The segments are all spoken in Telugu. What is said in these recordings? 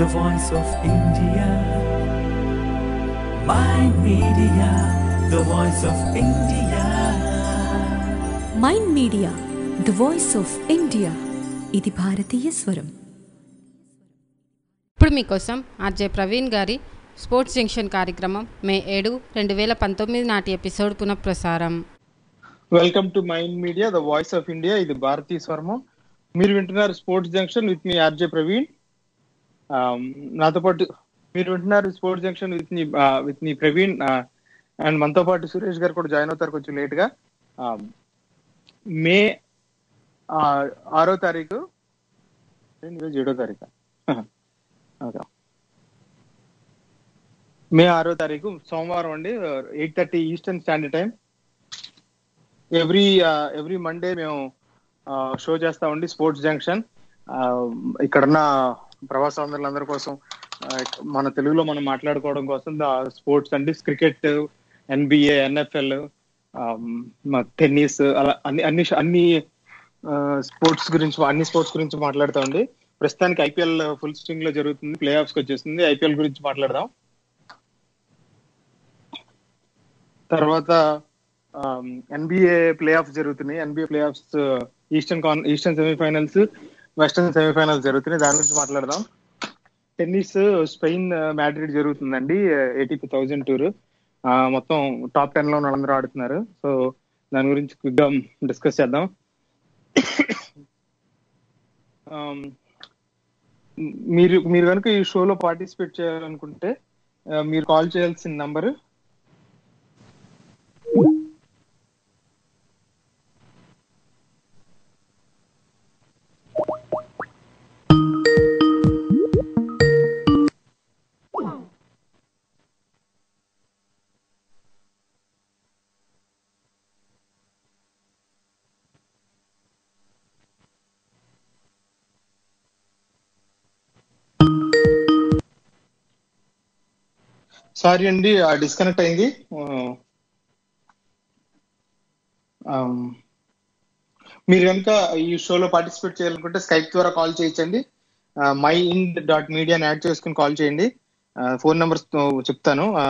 the voice of India. My media, the voice of India. Mind Media the voice of India ఇది భారతీయ స్వరం ఇప్పుడు మీకోసం ఆర్జే ప్రవీణ్ గారి స్పోర్ట్స్ జంక్షన్ కార్యక్రమం మే ఏడు రెండు వేల పంతొమ్మిది నాటి ఎపిసోడ్ పునఃప్రసారం welcome to Mind Media the voice of India ఇది భారతీయ స్వర్మం మీరు వింటున్నారు Sports Junction with me RJ Praveen Um, నాతో పాటు మీరు వింటున్నారు Sports Junction with me with me Praveen and మనతో పాటు సురేష్ గారు కూడా జాయిన్ అవుతారు కొంచెం లేట్ గా Um, మే uh, ఆరో తారీఖు ఏంటి ఈరోజు ఏడో తారీఖు ఓకే మే ఆరో తారీఖు సోమవారం అండి eight thirty Eastern Standard Time every every Monday మేము షో చేస్తామండి స్పోర్ట్స్ జంక్షన్ ఇక్కడున్న ప్రవాసాంధ్రులందరి కోసం ఆ, మన తెలుగులో మనం మాట్లాడుకోవడం కోసం స్పోర్ట్స్ అంటే క్రికెట్ ఎన్బిఏ ఎన్ఎఫ్ఎల్ టెన్నిస్ అలా అన్ని అన్ని అన్ని స్పోర్ట్స్ గురించి అన్ని స్పోర్ట్స్ గురించి మాట్లాడతామండి ప్రస్తుతానికి ఐపీఎల్ ఫుల్ స్ట్రింగ్ లో జరుగుతుంది ప్లే ఆఫ్స్ వచ్చేస్తుంది ఐపీఎల్ గురించి మాట్లాడదాం తర్వాత ఎన్బిఏ ప్లే ఆఫ్ జరుగుతున్నాయి NBA playoffs eastern con eastern semifinals western semifinals జరుగుతున్నాయి దాని గురించి మాట్లాడదాం టెన్నిస్ స్పెయిన్ మ్యాడ్రిడ్ జరుగుతుందండి ఏటీపీ థౌజండ్ టూర్ మొత్తం టాప్ టెన్ లో వాళ్ళందరూ ఆడుతున్నారు సో దాని గురించి క్విక్గా డిస్కస్ చేద్దాం Um, మీరు మీరు కనుక ఈ షోలో పార్టిసిపేట్ చేయాలనుకుంటే ఆ, మీరు కాల్ చేయాల్సిన నంబర్ సారీ అండి డిస్కనెక్ట్ అయింది ఆ, మీరు కనుక ఈ షోలో పార్టిసిపేట్ చేయాలనుకుంటే స్కైప్ ద్వారా కాల్ చేయొచ్చండి మై ఇండ్ డాట్ మీడియాని యాడ్ చేసుకుని కాల్ చేయండి ఫోన్ నెంబర్స్ చెప్తాను ఆ,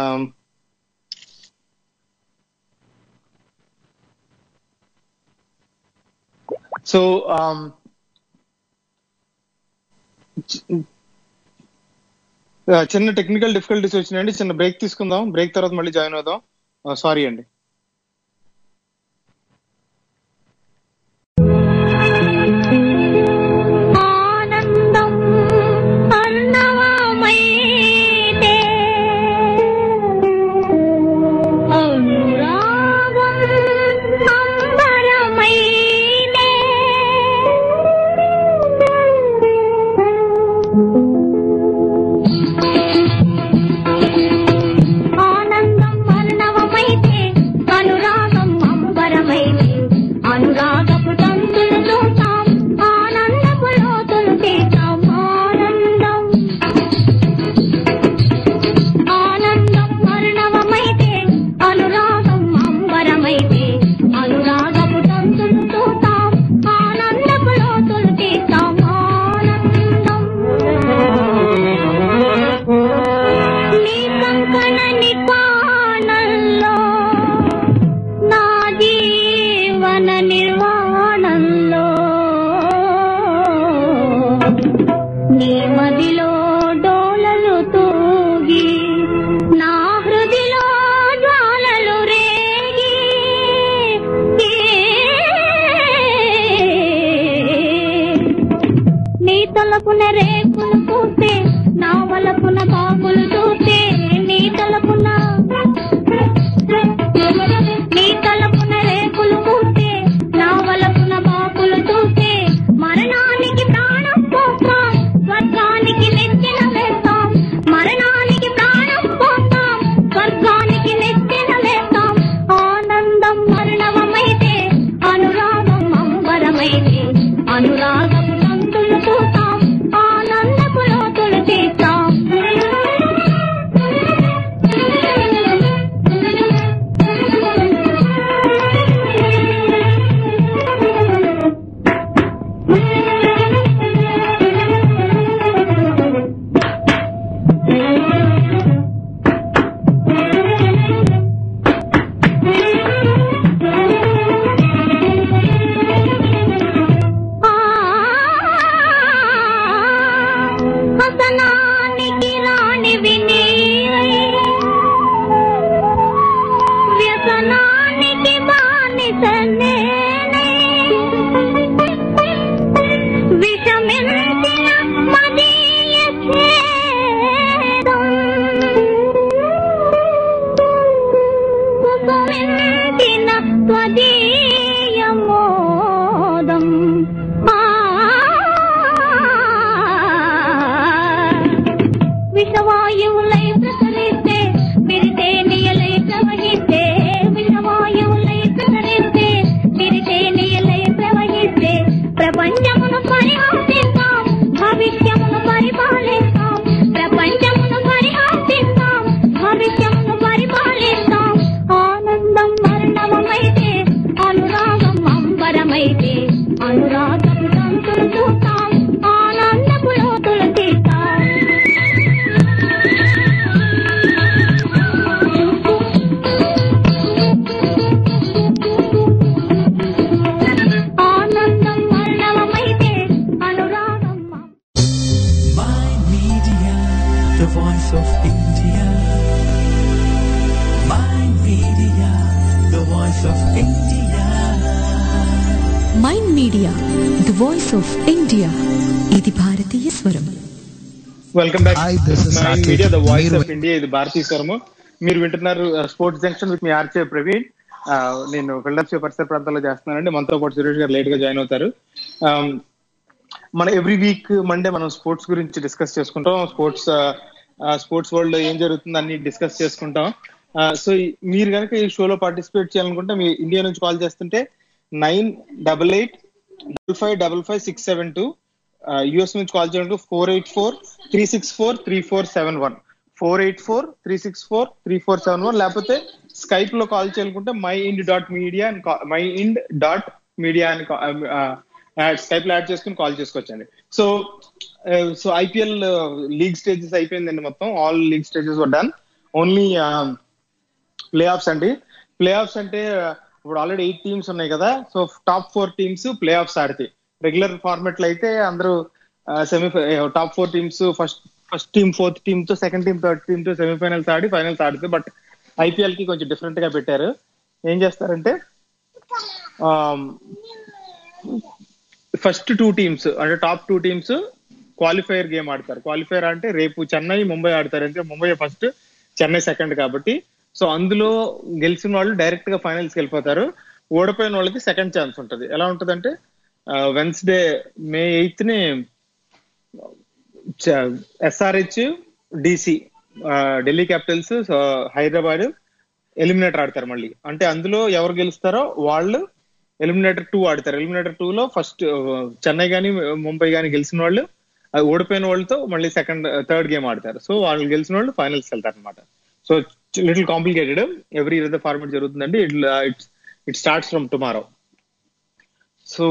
సో ఆమ్, చి- ఆ, చిన్న టెక్నికల్ డిఫికల్టీస్ వచ్చినాయండి చిన్న బ్రేక్ తీసుకుందాం బ్రేక్ తర్వాత మళ్ళీ జాయిన్ అవుదాం సారీ అండి ఆనందం అన్నవమైతే అనురాగం అంబరమైనే ఆనందం అన్నవమైతే అనురాగం అంబరమైతే అనురాగపు తంతులు చూస్తాం ఆనందపు లోతులు తీస్తాం ఆనందం ఆనందం మరణమైతే అనురాగం అంబరమైతే అనురాగపు తంతులు చూస్తాం ఆనందపు లోతులు తీస్తాం ఆనందం నీ కంకణ నిపాణంలో నా జీవన నిర్వాణంలో నీ మదిలో డోలలు తూగి నా హృదిలో జ్వాలలు రేగి నీ తలపున రేకులు పూస్తే నా వలపున బాబులు చూస్తే నీ తలపున నీ తలపున రేకులు పూస్తే నా వలపున బాబులు చూస్తే మరణానికి ప్రాణం పోస్తాం స్వర్గానికి నెచ్చిన వేస్తాం మరణానికి ప్రాణం పోస్తాం స్వర్గానికి నెచ్చిన వేస్తాం ఆనందం మరణమైతే అనురాగం అంబరమైతే అనురాగపు తంతులు పూస్తాం ఆనందపు లోతులు తీస్తాం హసనానికి రాణివి నీవై వ్యసనానికి బానిస నేనై విషమించిన మదీయ ఛేదం కుసుమించిన త్వదీయ మోదం ఆ విషవాయువులై ప్రసరిస్తే విరితే నియలై ప్రవహిస్తే విషవాయువులై ప్రసరిస్తే విరితే నియలై ప్రవహిస్తే ప్రపంచమును పరిహాసిస్తాం భవిష్యమును పరిపాలిస్తాం ప్రపంచమును పరిహాసిస్తాం భవిష్యమును పరిపాలిస్తాం ఆనందం మరణమైతే అనురాగం అంబరమైతే అనురాగం తంతులు చూస్తాం ఆనందపు లోతులు తీస్తాం ఆనందం మరణమైతే అనురాగం My Media, the voice of India. My Media, the voice of India. Mind Media the voice of India ఇది భారతీయ స్వరం welcome back Hi, this is my Saket. Media the voice మీరు- ఆఫ్ ఇండియా ఇది భారతీయ స్వరము మీరు వింటున్నారు Sports Junction with me RJ Praveen ఆ, నేను ఫిల్డర్స్ పరిసర ప్రాంతాల్లో చేస్తున్నానండి మనతో పాటు సురేష్ గారు లేట్ గా జాయిన్ అవుతారు Um, మన ఎవ్రీ వీక్ మండే మనం స్పోర్ట్స్ గురించి డిస్కస్ చేసుకుంటాం స్పోర్ట్స్ స్పోర్ట్స్ వరల్డ్ లో ఏం జరుగుతుంది అన్ని డిస్కస్ చేసుకుంటాం సో మీరు కనుక ఈ షోలో పార్టిసిపేట్ చేయాలనుకుంటే మీ ఇండియా నుంచి కాల్ చేస్తుంటే nine double eight double five double five six seven two US నుంచి కాల్ చేయాలంటే four eight four three six four three four seven one four eight four three six four three four seven one లేకపోతే స్కైప్ లో కాల్ చేయాలనుకుంటే My Ind dot media My Ind dot media అని స్కైప్ లో యాడ్ చేసుకుని కాల్ చేసుకోవచ్చండి so so IPL league stages అయిపోయిందండి మొత్తం all league stages done only playoffs అండి ప్లే ఆఫ్స్ అంటే ఇప్పుడు ఆల్రెడీ ఎయిట్ టీమ్స్ ఉన్నాయి కదా so top four teams playoffs ఆడతాయి రెగ్యులర్ ఫార్మాట్ లో అయితే అందరూ semi top four teams first first team fourth team తో సెకండ్ టీమ్ థర్డ్ టీమ్ తో సెమీఫైనల్స్ ఆడి ఫైనల్స్ ఆడుతాయి బట్ ఐపీఎల్ కి కొంచెం డిఫరెంట్ గా పెట్టారు ఏం చేస్తారంటే ఫస్ట్ టూ టీమ్స్ అంటే top two teams qualifier game ఆడతారు క్వాలిఫైయర్ అంటే రేపు చెన్నై ముంబై ఆడతారు అంటే ముంబై ఫస్ట్ చెన్నై సెకండ్ కాబట్టి సో అందులో గెలిచిన వాళ్ళు డైరెక్ట్ గా ఫైనల్స్ వెళ్ళిపోతారు ఓడిపోయిన వాళ్ళకి సెకండ్ ఛాన్స్ ఉంటది ఎలా ఉంటదంటే వెన్స్డే మే ఎయిత్ ని SRH DC Delhi Capitals Hyderabad eliminator ఆడతారు మళ్ళీ అంటే అందులో ఎవరు గెలుస్తారో వాళ్ళు ఎలిమినేటర్ టూ ఆడతారు ఎలిమినేటర్ టూ లో ఫస్ట్ చెన్నై గానీ ముంబై గానీ గెలిచిన వాళ్ళు అది ఓడిపోయిన వాళ్ళతో మళ్ళీ సెకండ్ థర్డ్ గేమ్ ఆడతారు సో వాళ్ళు గెలిచిన వాళ్ళు ఫైనల్స్ వెళ్తారు అనమాట so little complicated every year format జరుగుతుందండి it it's it starts from tomorrow so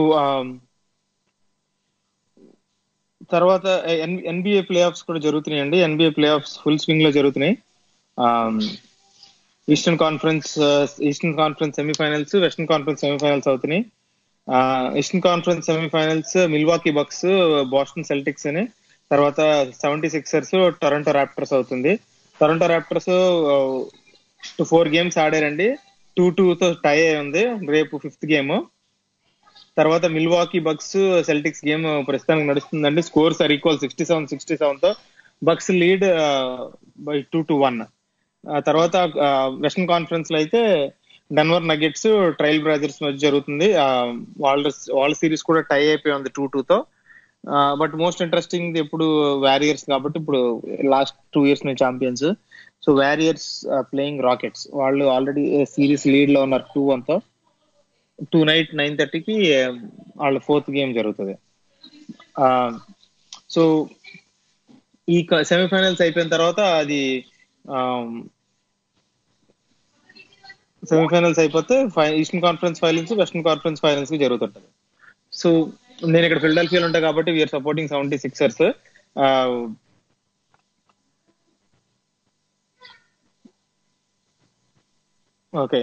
తర్వాత ఎన్బిఏ ప్లే ఆఫ్స్ కూడా జరుగుతున్నాయండి NBA playoffs full swing లో జరుగుతున్నాయి Eastern Conference Eastern Conference semifinals Western Conference semifinals అవుతున్నాయి Eastern Conference semifinals Milwaukee Bucks Boston Celtics అని తర్వాత సెవెంటీ సిక్సర్స్ టొరంటో రాప్టర్స్ అవుతుంది Toronto Raptors to four games ఆడారండి టూ టూ తో టై అయి ఉంది రేపు ఫిఫ్త్ గేమ్ తర్వాత మిల్వాకీ బక్స్ సెల్టిక్స్ గేమ్ ప్రస్తుతానికి నడుస్తుందండి scores are equal sixty seven sixty seven తో Bucks lead by two to one తర్వాత వెస్టర్న్ కాన్ఫరెన్స్ లో అయితే డెన్వర్ నగెట్స్ ట్రైల్ బ్రాజర్స్ మధ్య జరుగుతుంది వాళ్ళ వాళ్ళ సిరీస్ కూడా టై అయిపోయి ఉంది టూ టూ తో బట్ మోస్ట్ ఇంట్రెస్టింగ్ ఇప్పుడు వారియర్స్ కాబట్టి ఇప్పుడు లాస్ట్ టూ ఇయర్స్ నుంచి champions so Warriors playing Rockets వాళ్ళు ఆల్రెడీ సిరీస్ లీడ్ లో ఉన్నారు టూ వన్ తో టూ నైట్ నైన్ థర్టీకి వాళ్ళ ఫోర్త్ గేమ్ జరుగుతుంది సో ఈ సెమీఫైనల్స్ అయిపోయిన తర్వాత అది సెమీఫైనల్స్ అయిపోతే Eastern Conference finals Western Conference finals కి జరుగుతుంటది సో నేను ఇక్కడ ఫిల్డల్ఫియాలో ఉంటా కాబట్టి we're supporting Seventy Sixers okay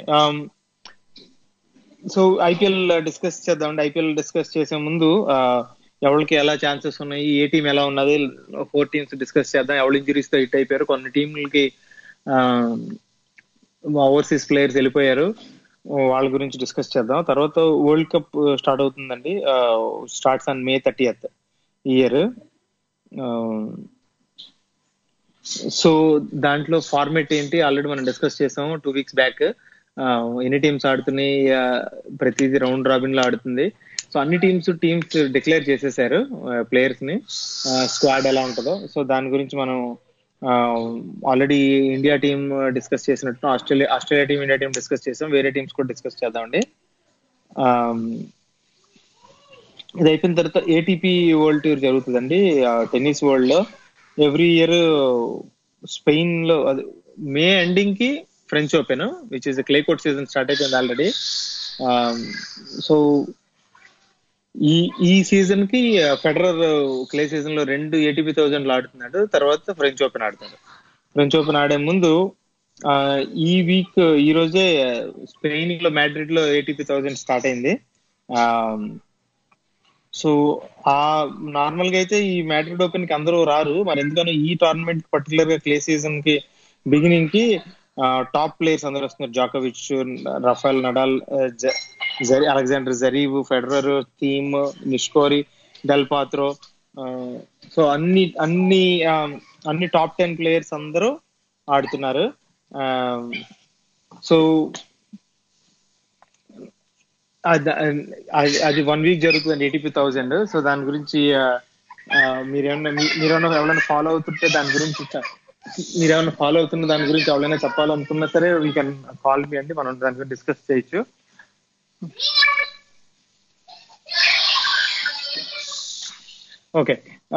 so IPL discuss చేద్దామండి ఐపీఎల్ డిస్కస్ చేసే ముందు ఆ, ఎవరికి ఎలా ఛాన్సెస్ ఉన్నాయి ఏ టీం ఎలా ఉన్నది ఫోర్ టీమ్స్ డిస్కస్ చేద్దాం ఎవరు ఇంజరీస్ తో హిట్ అయిపోయారు కొన్ని టీంలకి ఓవర్సీస్ ప్లేయర్స్ వెళ్ళిపోయారు వాళ్ళ గురించి డిస్కస్ చేద్దాం తర్వాత వరల్డ్ కప్ స్టార్ట్ అవుతుందండి starts on May thirtieth year so దాంట్లో ఫార్మేట్ ఏంటి ఆల్రెడీ మనం డిస్కస్ చేసాము టూ వీక్స్ బ్యాక్ ఎన్ని టీమ్స్ ఆడుతున్నాయి ఆ, ప్రతిదీ రౌండ్ రాబిన్ లో ఆడుతుంది సో అన్ని టీమ్స్ టీమ్స్ డిక్లేర్ చేసేసారు ప్లేయర్స్ ని స్క్వాడ్ ఎలా ఉంటుందో సో దాని గురించి మనం ఆల్రెడీ ఇండియా టీం డిస్కస్ చేసినట్టు Australia Australia team India team discuss చేసాం వేరే టీమ్స్ కూడా డిస్కస్ చేద్దామండి ఆమ్, ఇది అయిపోయిన తర్వాత ఏటీపీ వరల్డ్ టూర్ జరుగుతుందండి టెన్నిస్ వరల్డ్ లో ఎవ్రీ ఇయర్ స్పెయిన్ లో అది మే ఎండింగ్ కి French Open which is clay court season start అయిపోయింది ఆల్రెడీ సో ఈ ఈ సీజన్ కి ఫెడరర్ క్లే సీజన్ లో రెండు ఏటీపీ థౌజండ్ ఆడుతున్నాడు తర్వాత ఫ్రెంచ్ ఓపెన్ ఆడుతాడు ఫ్రెంచ్ ఓపెన్ ఆడే ముందు ఆ, ఈ వీక్ ఈ రోజే స్పెయిన్ లో మ్యాడ్రిడ్ లో ఏటీపీ థౌజండ్ స్టార్ట్ అయింది ఆ, సో ఆ నార్మల్ గా అయితే ఈ మ్యాడ్రిడ్ ఓపెన్ కి అందరూ రారు మరి ఎందుకనో ఈ టోర్నమెంట్ పర్టికులర్ గా క్లే సీజన్ కి బిగినింగ్ కి టాప్ ప్లేయర్స్ అందరూ వస్తున్నారు జాకోవిచ్ రఫాల్ నడాల్ జరీ Alexander Zverev Federer Thiem Nishikori Del Potro so అన్ని అన్ని ఆ, అన్ని టాప్ టెన్ ప్లేయర్స్ అందరూ ఆడుతున్నారు సో అది అది- అది వన్ వీక్ జరుగుతుంది ఏటీపీ థౌజండ్ సో దాని గురించి ఆ, ఆ, మీరేమన్నా మీ- మీరేమన్నా ఎవరైనా ఫాలో అవుతుంటే దాని గురించి చ- మీరేమన్నా ఫాలో అవుతున్న దాని గురించి ఎవరైనా చెప్పాలనుకున్నా సరే వీ కెన్ కాల్ మీ అండి మనం దాని గురించి డిస్కస్ చేయొచ్చు ఓకే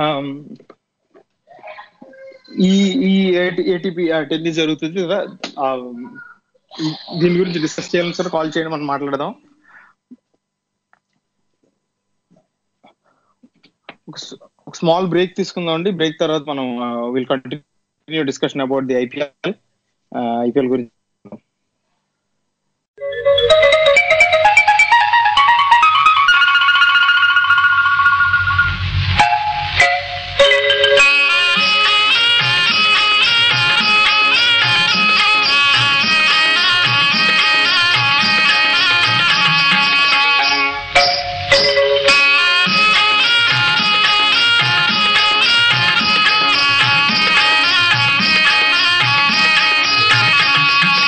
ఈ ఈ ఏటీపీ టెన్నిస్ జరుగుతుంది కదా ఆ, ఈ- దీని గురించి డిస్కస్ చేయాలని సార్ కాల్ చేయండి మనం మాట్లాడదాం ఒక స్మాల్ బ్రేక్ తీసుకుందాం అండి బ్రేక్ తర్వాత మనం will continue discussion about the IPL IPL గురించి Thank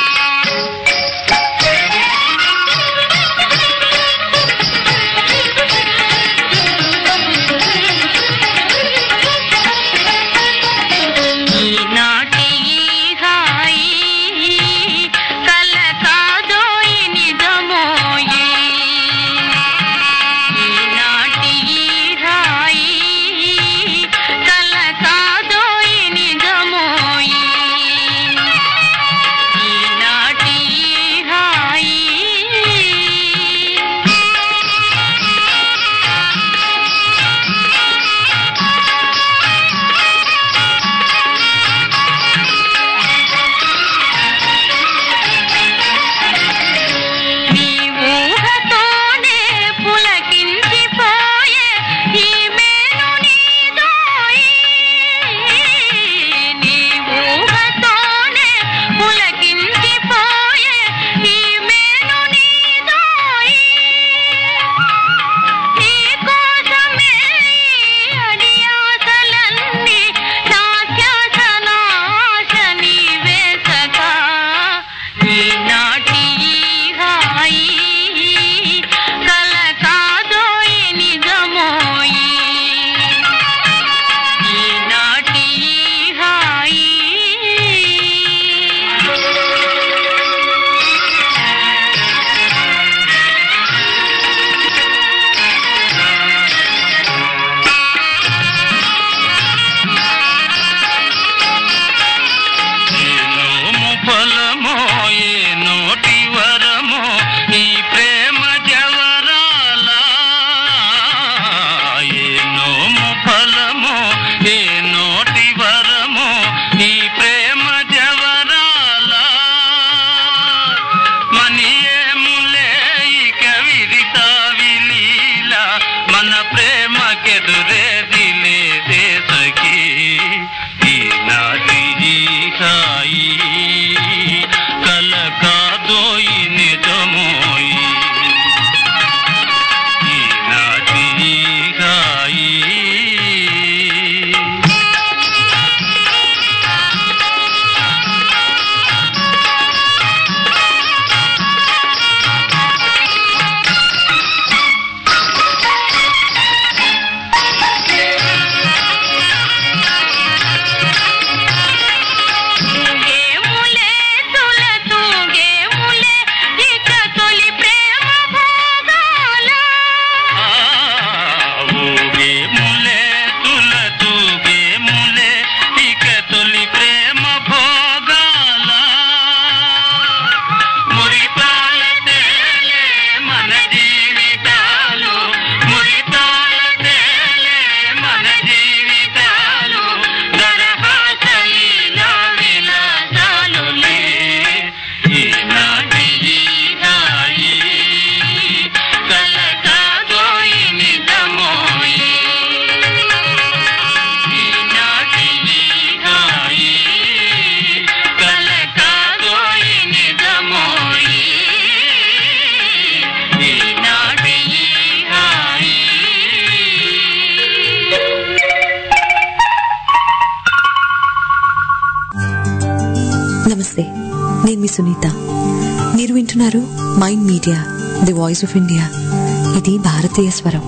నమస్తే నేను మీ సునీత మీరు వింటున్నారు Mind Media the voice of India ఇది భారతీయ స్వరం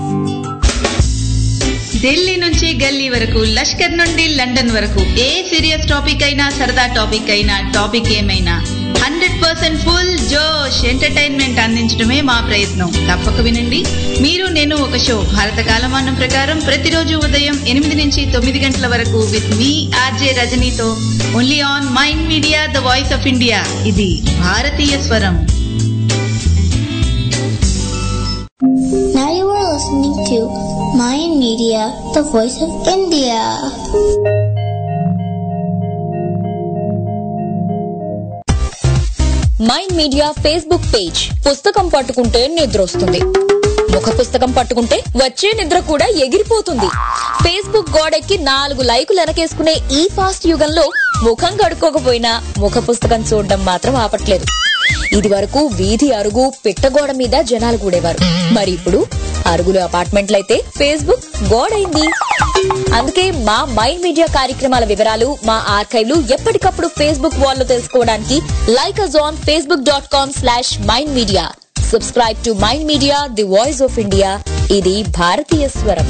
ఢిల్లీ నుంచి గల్లీ వరకు లష్కర్ నుండి లండన్ వరకు ఏ సీరియస్ టాపిక్ అయినా సరదా టాపిక్ అయినా టాపిక్ ఏమైనా హండ్రెడ్ పర్సెంట్ ఫుల్ జోష్ ఎంటర్టైన్మెంట్ అందించడమే మా ప్రయత్నం తప్పక వినండి మీరు నేను ఒక షో భారత కాలమానం ప్రకారం ప్రతిరోజు ఉదయం ఎనిమిది నుంచి తొమ్మిది గంటల వరకు విత్ మీ ఆర్జే రజనీతో only on Mind Media the voice of India ఇది భారతీయ స్వరం Now you are listening to Mayan Media, the voice of India. Mind Media Facebook page పుస్తకం పట్టుకుంటే నిద్ర వస్తుంది ముఖ పుస్తకం పట్టుకుంటే వచ్చే నిద్ర కూడా ఎగిరిపోతుంది ఫేస్బుక్ గోడెక్కి నాలుగు లైకులు వెనకేసుకునే ఈ ఫాస్ట్ యుగంలో ముఖం కడుక్కోకపోయినా ముఖ పుస్తకం చూడడం మాత్రం ఆపట్లేదు ఇది వరకు వీధి అరుగు పిట్టగోడ మీద జనాలు కూడేవారు మరి ఇప్పుడు అరుగులు అపార్ట్మెంట్లయితే ఫేస్బుక్ గోడైంది అందుకే మా మైండ్ మీడియా కార్యక్రమాల వివరాలు మా ఆర్కైవ్లు ఎప్పటికప్పుడు ఫేస్బుక్ వాల్లో తెలుసుకోవడానికి like us on Facebook dot com slash Mind Media subscribe to Mind Media the voice of India ఇది భారతీయ స్వరం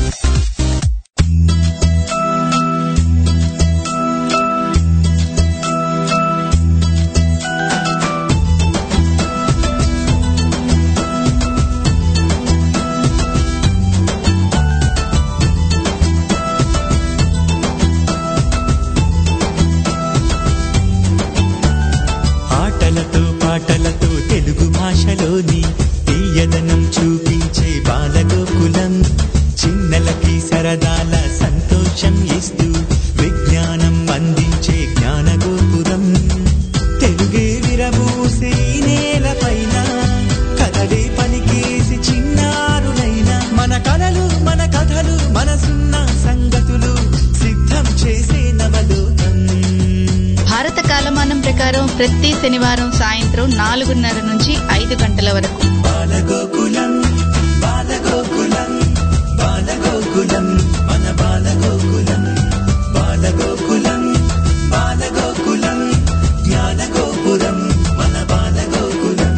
ఆటలతో పాటలతో తెలుగు భాషలోని తీయదనం చూపించే బాలగోకులం చిన్నలకి సరదాల సంతోషం ఇస్తూ విజ్ఞానం అందించే జ్ఞానగోపురం తెలుగే విరబూసే ఈ నేలపైన కథలే పలికేసి చిన్నారులైన మన కలలు మన కథలు మనసున్న సంగతులు సిద్ధం చేసే నవలోకం భారత కాలమానం ప్రకారం ప్రతి శనివారం సాయంత్రం నాలుగున్నర నుంచి ఐదు గంటల వరకు బాలగోకులం బాలగోకులం బాలగోకులం మన బాలగోకులం బాలగోకులం బాలగోకులం జ్ఞానగోపురం మన Balagokulam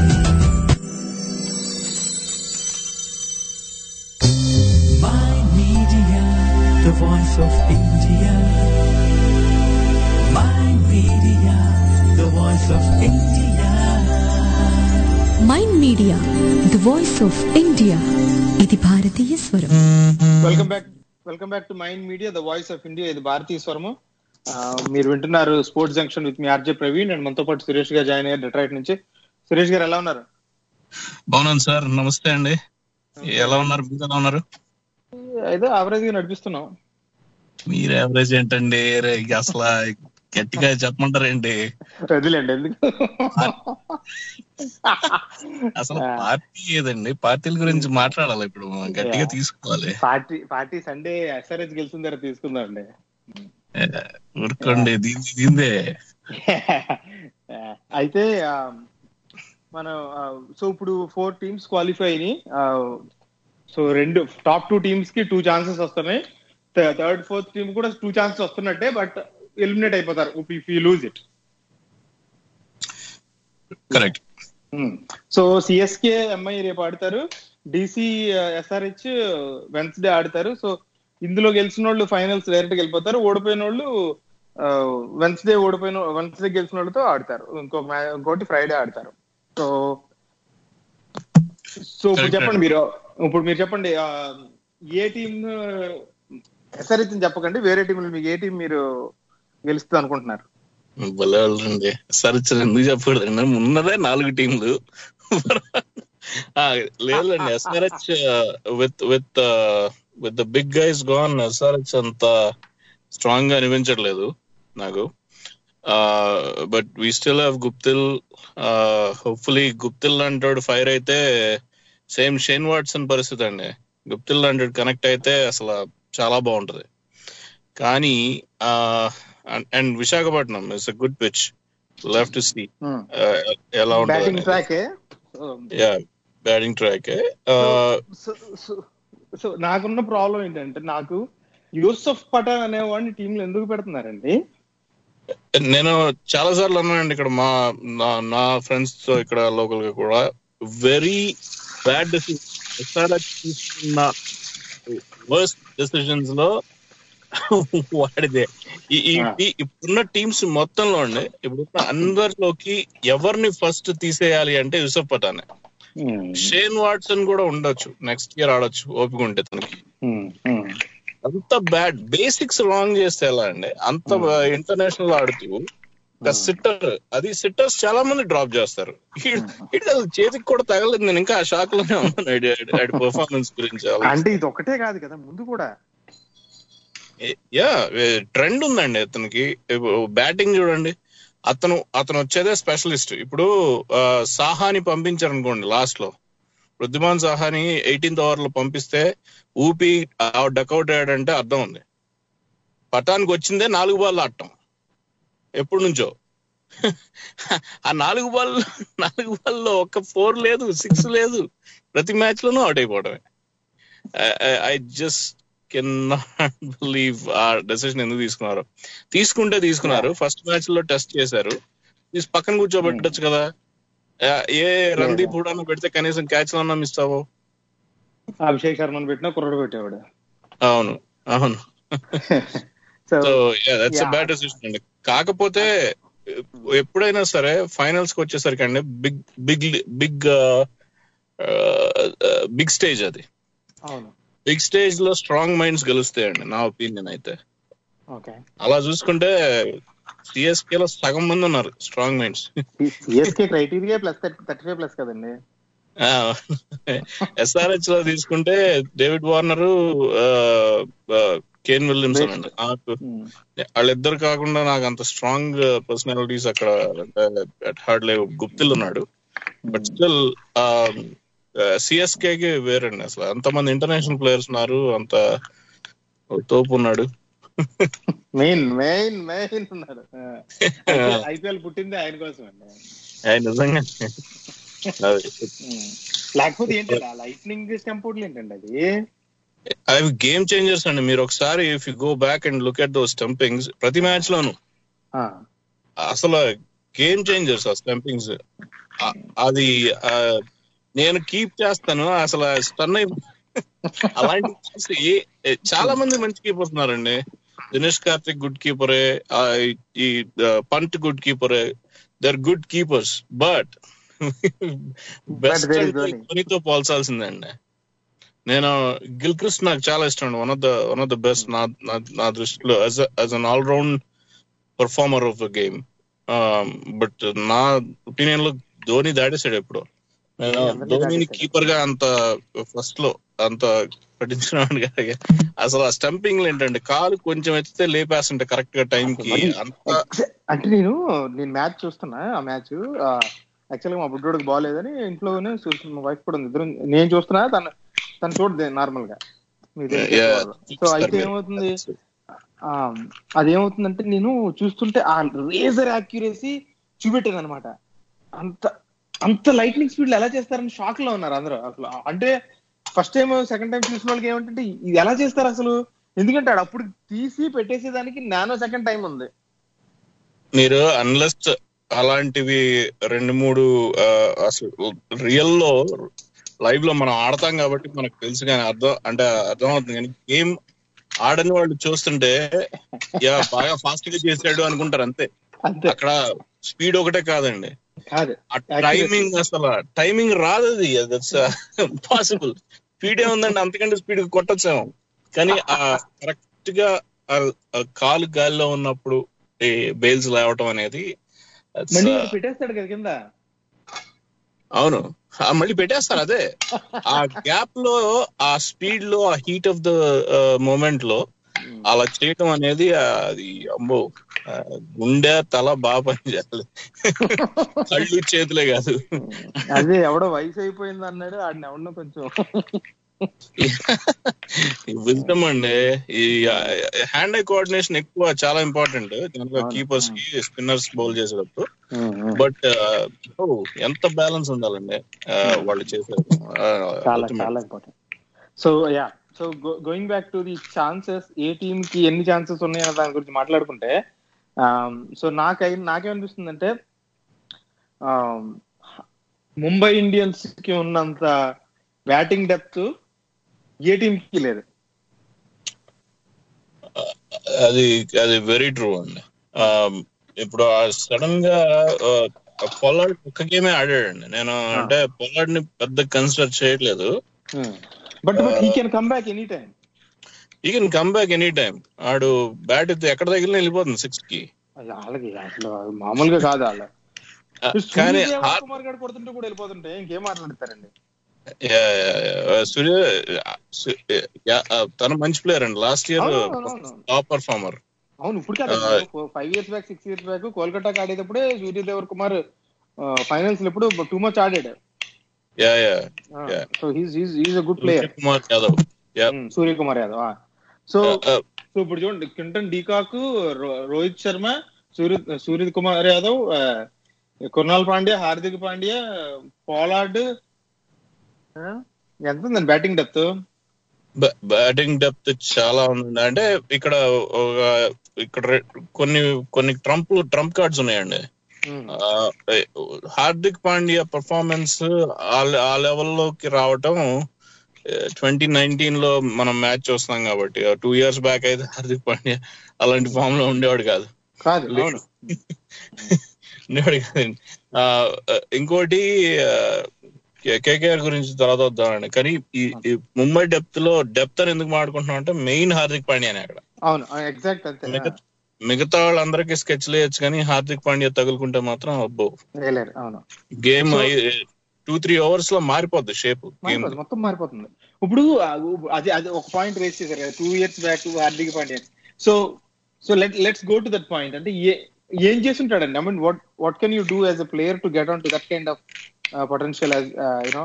My media, the voice of India. My media, the voice of India. Mind Media the voice of India ఇది భారతీయ స్వరం welcome back welcome back to Mind Media the voice of India ఇది భారతీయ స్వరము ఆ, మీరు వింటున్నారు Sports Junction with me RJ Praveen and మనతో పాటు సురేష్ గారు జాయిన్ అయ్యారు డెట్రాయిట్ నుంచి సురేష్ గారు ఎలా ఉన్నారు బాగున్నాను సార్ నమస్తే అండి ఎలా ఉన్నారు మీరు ఎలా ఉన్నారు ఏదో యావరేజ్ గా నడిపిస్తున్నాం మీరు యావరేజ్ ఏంటండి రే, ఇక అసలు గట్టిగా చెప్పమంటారేంటి వదిలేండి ఎందుకు అసలు పార్టీ ఏదండి పార్టీల గురించి మాట్లాడాలి ఇప్పుడు మనం గట్టిగా తీసుకోవాలి పార్టీ పార్టీ సండే ఎస్ఆర్హెచ్ గెలిచిన తర్వాత తీసుకుందామండి ఏ, ఊరుకోండి దీని దీందే అయితే ఆ, మనం సో ఇప్పుడు ఫోర్ టీమ్స్ క్వాలిఫై అయినాయి సో రెండు టాప్ టూ టీమ్స్ కి టూ ఛాన్సెస్ వస్తున్నాయి థర్డ్ ఫోర్త్ టీమ్ కూడా టూ ఛాన్సెస్ వస్తున్నట్టే బట్ ఎలిమినేట్ అయిపోతారు if you lose it correct so CSK MI రేపు ఆడతారు డిసి ఎస్ఆర్హెచ్ వెన్స్డే ఆడతారు సో ఇందులో గెలిచిన వాళ్ళు ఫైనల్స్ డైరెక్ట్ వెళ్ళిపోతారు ఓడిపోయిన వాళ్ళు వెన్స్డే ఓడిపోయిన వెన్స్డే గెలిచిన వాళ్ళతో ఆడతారు ఇంకొక మ్యా- ఇంకోటి ఫ్రైడే ఆడతారు సో సో ఇప్పుడు Correct, చెప్పండి మీరు ఇప్పుడు మీరు చెప్పండి ఆ, ఏ టీం ఎస్ఆర్హెచ్ చెప్పకండి వేరే టీం మీకు ఏ టీం మీరు గెలుస్తుంది అనుకుంటున్నారు భలే వాళ్ళండి సరే సరే ఎందుకు చెప్పకూడదండి ఉన్నదే నాలుగు టీంలు ఆ, లేదులేండి SRH with with with the big guys gone SRH అంత స్ట్రాంగ్ గా అనిపించట్లేదు నాకు but we still have Guptill hopefully Guptill లాంటి ఫైర్ అయితే సేమ్ షేన్ వాట్సన్ పరిస్థితి అండి గుప్తిల్ లాంటి కనెక్ట్ అయితే అసలు చాలా బాగుంటది కానీ and Visakhapatnam it's a good pitch left to see ఎలా బ్యాటింగ్ ఉంటుంది track yeah batting track so so- so నాకున్న ప్రాబ్లం ఏంటంటే నాకు యూసఫ్ పఠాన్ అనేవాడిని టీంలో ఎందుకు పెడుతున్నారండి నేను చాలా సార్లు అన్నానండి ఇక్కడ మా నా- నా ఫ్రెండ్స్ తో ఇక్కడ లోకల్ గా కూడా వెరీ బ్యాడ్ ఎస్ఆర్ఎచ్ తీసుకున్న వర్స్ట్ డెసిషన్స్ లో వాడిదే ఈ- ఈ ఈ- ఇప్పుడున్న టీమ్స్ మొత్తంలో అండి ఇప్పుడున్న అందరిలోకి ఎవరిని ఫస్ట్ తీసేయాలి అంటే యూసఫ్ పఠానే షేన్ వాట్సన్ కూడా ఉండొచ్చు నెక్స్ట్ ఇయర్ ఆడొచ్చు ఓపిక ఉంటే తనకి అంత బ్యాడ్ బేసిక్స్ రాంగ్ చేస్తే ఎలా అండి అంత ఇంటర్నేషనల్ ఆడుతూ ఒక సిట్టర్ అది సిట్టర్స్ చాలా మంది డ్రాప్ చేస్తారు ఇటు అసలు చేతికి కూడా తగలేదు నేను ఇంకా ఆ షాక్ లోనే ఉన్నాను పర్ఫార్మెన్స్ గురించి అంటే ఇది ఒకటే కాదు కదా ముందు కూడా యా ట్రెండ్ ఉందండి అతనికి బ్యాటింగ్ చూడండి అతను అతను వచ్చేదే స్పెషలిస్ట్ ఇప్పుడు ఆ, సాహాని పంపించారు అనుకోండి లాస్ట్ లో వృద్ధిమాన్ సాహాని ఎయిటీన్త్ ఓవర్ లో పంపిస్తే ఊపి డకౌట్ అయ్యాడంటే అర్థం ఉంది పటానికి వచ్చిందే నాలుగు బాల్ ఆడటం ఎప్పటి నుంచో ఆ నాలుగు బాల్ నాలుగు బాల్లో ఒక్క ఫోర్ లేదు సిక్స్ లేదు ప్రతి మ్యాచ్ లోనూ అవుట్ అయిపోవడమే I just can not believe ఆ డెసిషన్ ఎందుకు తీసుకున్నారు తీసుకుంటే తీసుకున్నారు ఫస్ట్ మ్యాచ్ లో టెస్ట్ చేశారు తీసి పక్కన కూర్చోబెట్టచ్చు కదా ఆ, ఏ రందీప్ కూడా పెడితే కనీసం క్యాచ్ అన్నా మిస్ అవ్వవు అభిషేక్ శర్మను పెట్టినా కుర్రడు పెట్టేవాడు అవును అవును so so that's yeah. Bad decision అండి కాకపోతే ఎప్పుడైనా సరే ఫైనల్స్ కి వచ్చేసరికి అండి big big big big stage అది అవును బిగ్ స్టేజ్ లో స్ట్రాంగ్ మైండ్స్ గెలుస్తాయండి నా ఒపీనియన్ అయితే ఓకే అలా చూసుకుంటే సిఎస్కే లో సగం మంది ఉన్నారు strong minds CSK criteria plus thirty five plus కదండి ఎస్ఆర్హెచ్ లో తీసుకుంటే డేవిడ్ వార్నర్ కేన్ విలియమ్సన్ అండి నాకు వాళ్ళిద్దరు కాకుండా నాకు అంత స్ట్రాంగ్ పర్సనాలిటీస్ అక్కడ అట్ హార్డ్ లేవు గుప్తిల్ ఉన్నాడు బట్ స్టిల్ సిఎస్కే కి వేరండి అసలు అంతమంది ఇంటర్నేషనల్ ప్లేయర్స్ ఉన్నారు అంత తోపు ఉన్నాడు మెయిన్ మెయిన్ మెయిన్ ఉన్నారు ఐపీఎల్ పుట్టింది ఆయన కోసం అండి ఆయన నిజంగా అది లేకపోతే ఏంటండి ఆ లైట్నింగ్ స్టెంపోర్ట్లు ఏంటండి అది అవి గేమ్ చేంజర్స్ అండి మీరు ఒకసారి if you go back and look at those stumpings ప్రతి మ్యాచ్ లోను ఆ, అసలు గేమ్ చేంజర్స్ ఆ స్టంపింగ్స్ అది ఆ, నేను కీప్ చేస్తాను అసలు స్టన్ అయి అలాంటి చూసి ఏ, చాలా మంది మంచి కీపర్స్ ఉన్నారండి దినేష్ కార్తిక్ గుడ్ కీపరే ఆ, ఈ పంట్ గుడ్ కీపరే they are good keepers but best there is Dhoni. ధోనితో పోల్చాల్సిందండి నేను గిల్క్రిస్ట్ నాకు చాలా ఇష్టం one of the one of the best నా నా- నా దృష్టిలో as as an all round performer of the game but నా ఒపీనియన్ లో ధోని దాటేశాడు ఎప్పుడు నేను అందరినీ ధోనిని దాటేశాడు. కీపర్ గా అంత ఫస్ట్ లో అంత పట్టించినాడు కాదు అసలు ఆ స్టంపింగ్ ఏంటంటే కాలు కొంచెం ఎత్తితే లేపేస్తుంటే కరెక్ట్ గా టైం కి మరి అంత exa- అంటే నేను నేను మ్యాచ్ చూస్తున్నా ఆ మ్యాచ్ యాక్చువల్ గా మా బుడ్డోడికి బాగాలేదని ఇంట్లోనే చూస్తున్నా మా వైఫ్ కూడా ఉంది ఇద్దరు నేను చూస్తున్నా తను తను చూడదు నార్మల్ గా Yeah. సో అయితే ఏమవుతుంది ఆ, అదేమవుతుందంటే నేను చూస్తుంటే ఆ రేజర్ యాక్యురసీ చూపెట్టాను అనమాట అంత అంత లైట్నింగ్ స్పీడ్ ఎలా చేస్తారని షాక్ లో ఉన్నారు అందరూ అసలు అంటే ఫస్ట్ టైం సెకండ్ టైం చూసిన వాళ్ళకి ఏమంటే ఇది ఎలా చేస్తారు అసలు ఎందుకంటే ఆడు అప్పుడు తీసి పెట్టేసేదానికి నానో సెకండ్ టైం ఉంది మీరు అన్లెస్ అలాంటివి రెండు మూడు ఆ, అసలు రియల్ లో లైవ్ లో మనం ఆడతాం కాబట్టి మనకు తెలుసు కానీ అర్థం అంటే అర్థం అవుతుంది కానీ గేమ్ ఆడని వాళ్ళు చూస్తుంటే యా బాగా ఫాస్ట్ గా చేసాడు అనుకుంటారు అంతే అంతే అక్కడ స్పీడ్ ఒకటే కాదండి కాదు ఆ టైమింగ్ అసలు టైమింగ్ రాదు అది దట్స్ పాసిబుల్ స్పీడ్ ఏముందండి అంతకంటే స్పీడ్ కొట్టచ్చేమో కానీ ఆ కరెక్ట్ గా ఆ- ఆ కాలు గాలిలో ఉన్నప్పుడు ఈ బెయిల్స్ లేవటం అనేది that's, మళ్ళీ uh, వాడు పెట్టేస్తాడు కదా కింద అవును ఆ మళ్ళీ పెట్టేస్తారు అదే ఆ గ్యాప్ లో ఆ స్పీడ్ లో ఆ హీట్ ఆఫ్ ద మూమెంట్ లో అలా చేయటం అనేది ఆ, అది అమ్మో ఆ, గుండె తల బాగా పనిచేయాలి కళ్ళు చేతులే కాదు అదే ఎవడో వయసు అయిపోయింది అన్నాడు ఆడిని ఎవడో కొంచెం విజ్డమ్ అండి ఈ హ్యాండ్ ఐ కోఆర్డినేషన్ ఎక్కువ చాలా ఇంపార్టెంట్ జనరల్ అవును. కీపర్స్ కి స్పిన్నర్స్ బౌల్ చేసేటప్పుడు బట్ ఎంత బ్యాలెన్స్ ఉండాలండి ఆ, వాళ్ళు చేసేది చాలా చాలా important so yeah so going back to the chances a team కి ఎన్ని ఛాన్సెస్ ఉన్నాయన్న దాని గురించి మాట్లాడుకుంటే సో నాకై నాకేమనిపిస్తుందంటే um, ముంబై ఇండియన్స్ కి ఉన్నంత బ్యాటింగ్ డెప్త్ ఏ టీమ్ కి లేదు అది అది వెరీ ట్రూ అండి ఆ, ఇప్పుడు సడన్ గా పొలాడ్ ఒక్క గేమే ఆడాడండి నేను అంటే పొలాడ్ ని పెద్ద కన్సిడర్ చేయట్లేదు but but he can come back any time he can come back any time ఆడు బ్యాట్ ఎక్కడ తగిలిన వెళ్ళిపోతుంది సిక్స్ కి వాళ్ళకి అసలు మామూలుగా కాదు వాళ్ళ ఆ, కానీ సూర్యదేవ ఆ- కుమార్ గారు కొడుతుంటే కూడా వెళ్ళిపోతుంటే ఇంకేం మాట్లాడతారండి యా, యా, యా. సూర్య సు- యా, ఆ, తను మంచి ప్లేయర్ అండి లాస్ట్ ఇయర్ అవును, అవును, అవును. టాప్ పర్ఫార్మర్ అవును ఇప్పుడు కాదు ఆ, five years back six years back కోల్కతాకి ఆడేటప్పుడే సూర్యదేవర్ కుమార్ ఫైనల్స్ ఇప్పుడు టూ మచ్ ఆడాడు yeah yeah yeah so he's he's he's a good player Kumar Yadav yeah Surya Kumar Yadav so ఆ, సో ఇప్పుడు చూడండి క్వింటన్ డీకాక్ రో- రోహిత్ శర్మ సూర్య సూర్య కుమార్ యాదవ్ ఆ, కుర్నాల్ పాండ్యా హార్దిక్ పాండ్యా పోలార్డ్ ఆ, ఎంత ఉందండి బ్యాటింగ్ డెప్త్ బ- బ్యాటింగ్ డెప్త్ చాలా ఉంది అంటే ఇక్కడ ఒక ఇక్కడ రె- కొన్ని కొన్ని ట్రంప్ ట్రంప్ కార్డ్స్ ఉన్నాయండి ఆ, హార్దిక్ పాండ్యా పర్ఫార్మెన్స్ ఆ లెవెల్లోకి రావటం ట్వంటీ నైన్టీన్ లో మనం మ్యాచ్ చూస్తున్నాం కాబట్టి టూ ఇయర్స్ బ్యాక్ అయితే హార్దిక్ పాండ్యా అలాంటి ఫామ్ లో ఉండేవాడు కాదు కాదు అవును ఉండేవాడు కాదండి ఆ, ఇంకోటి కేకేఆర్ గురించి తర్వాత వద్దామండి కానీ ఈ ఈ ముంబై డెప్త్ లో డెప్త్ అని ఎందుకు మాట్లాడుకుంటున్నాం అంటే మెయిన్ హార్దిక్ పాండ్యానే అక్కడ అవును ఎగ్జాక్ట్ అంతే మిగతా మిగతా వాళ్ళందరికీ స్కెచ్ లేయచ్చు కానీ హార్దిక్ పాండ్యా తగులుకుంటే మాత్రం అబ్బో వేయలేరు అవును గేమ్ టూ త్రీ అవర్స్ లో మారిపోద్ది షేప్ గేమ్ మారిపోతుంది మొత్తం మారిపోతుంది ఇప్పుడు ఆ, అది అది ఒక పాయింట్ రేస్ చేశారు కదా two years back Hardik Pandya so so let let's go to that point అంటే ఏ- ఏం చేస్తుంటాడండి I mean what what can you do as a player to get on to that kind of potential you know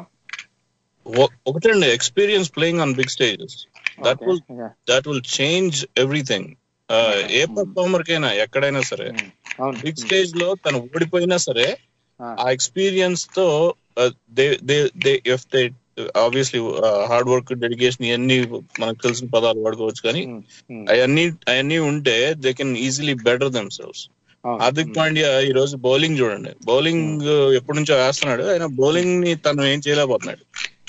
ఒకటండి experience playing on big stages that will that will change everything a performer కైనా ఎక్కడైనా సరే అవును బిగ్ స్టేజ్ లో తను ఓడిపోయినా సరే Ah. ఆ ఎక్స్పీరియన్స్ తో they they they if they obviously hard work dedication ఇవన్నీ మనకు తెలిసిన పదాలు వాడుకోవచ్చు కానీ అవన్నీ అవన్నీ ఉంటే they can easily better themselves Hardik Pandya ఈ రోజు బౌలింగ్ చూడండి బౌలింగ్ ఎప్పటి నుంచో వేస్తున్నాడు ఆయన బౌలింగ్ ని తను ఏం చేయలేకపోతున్నాడు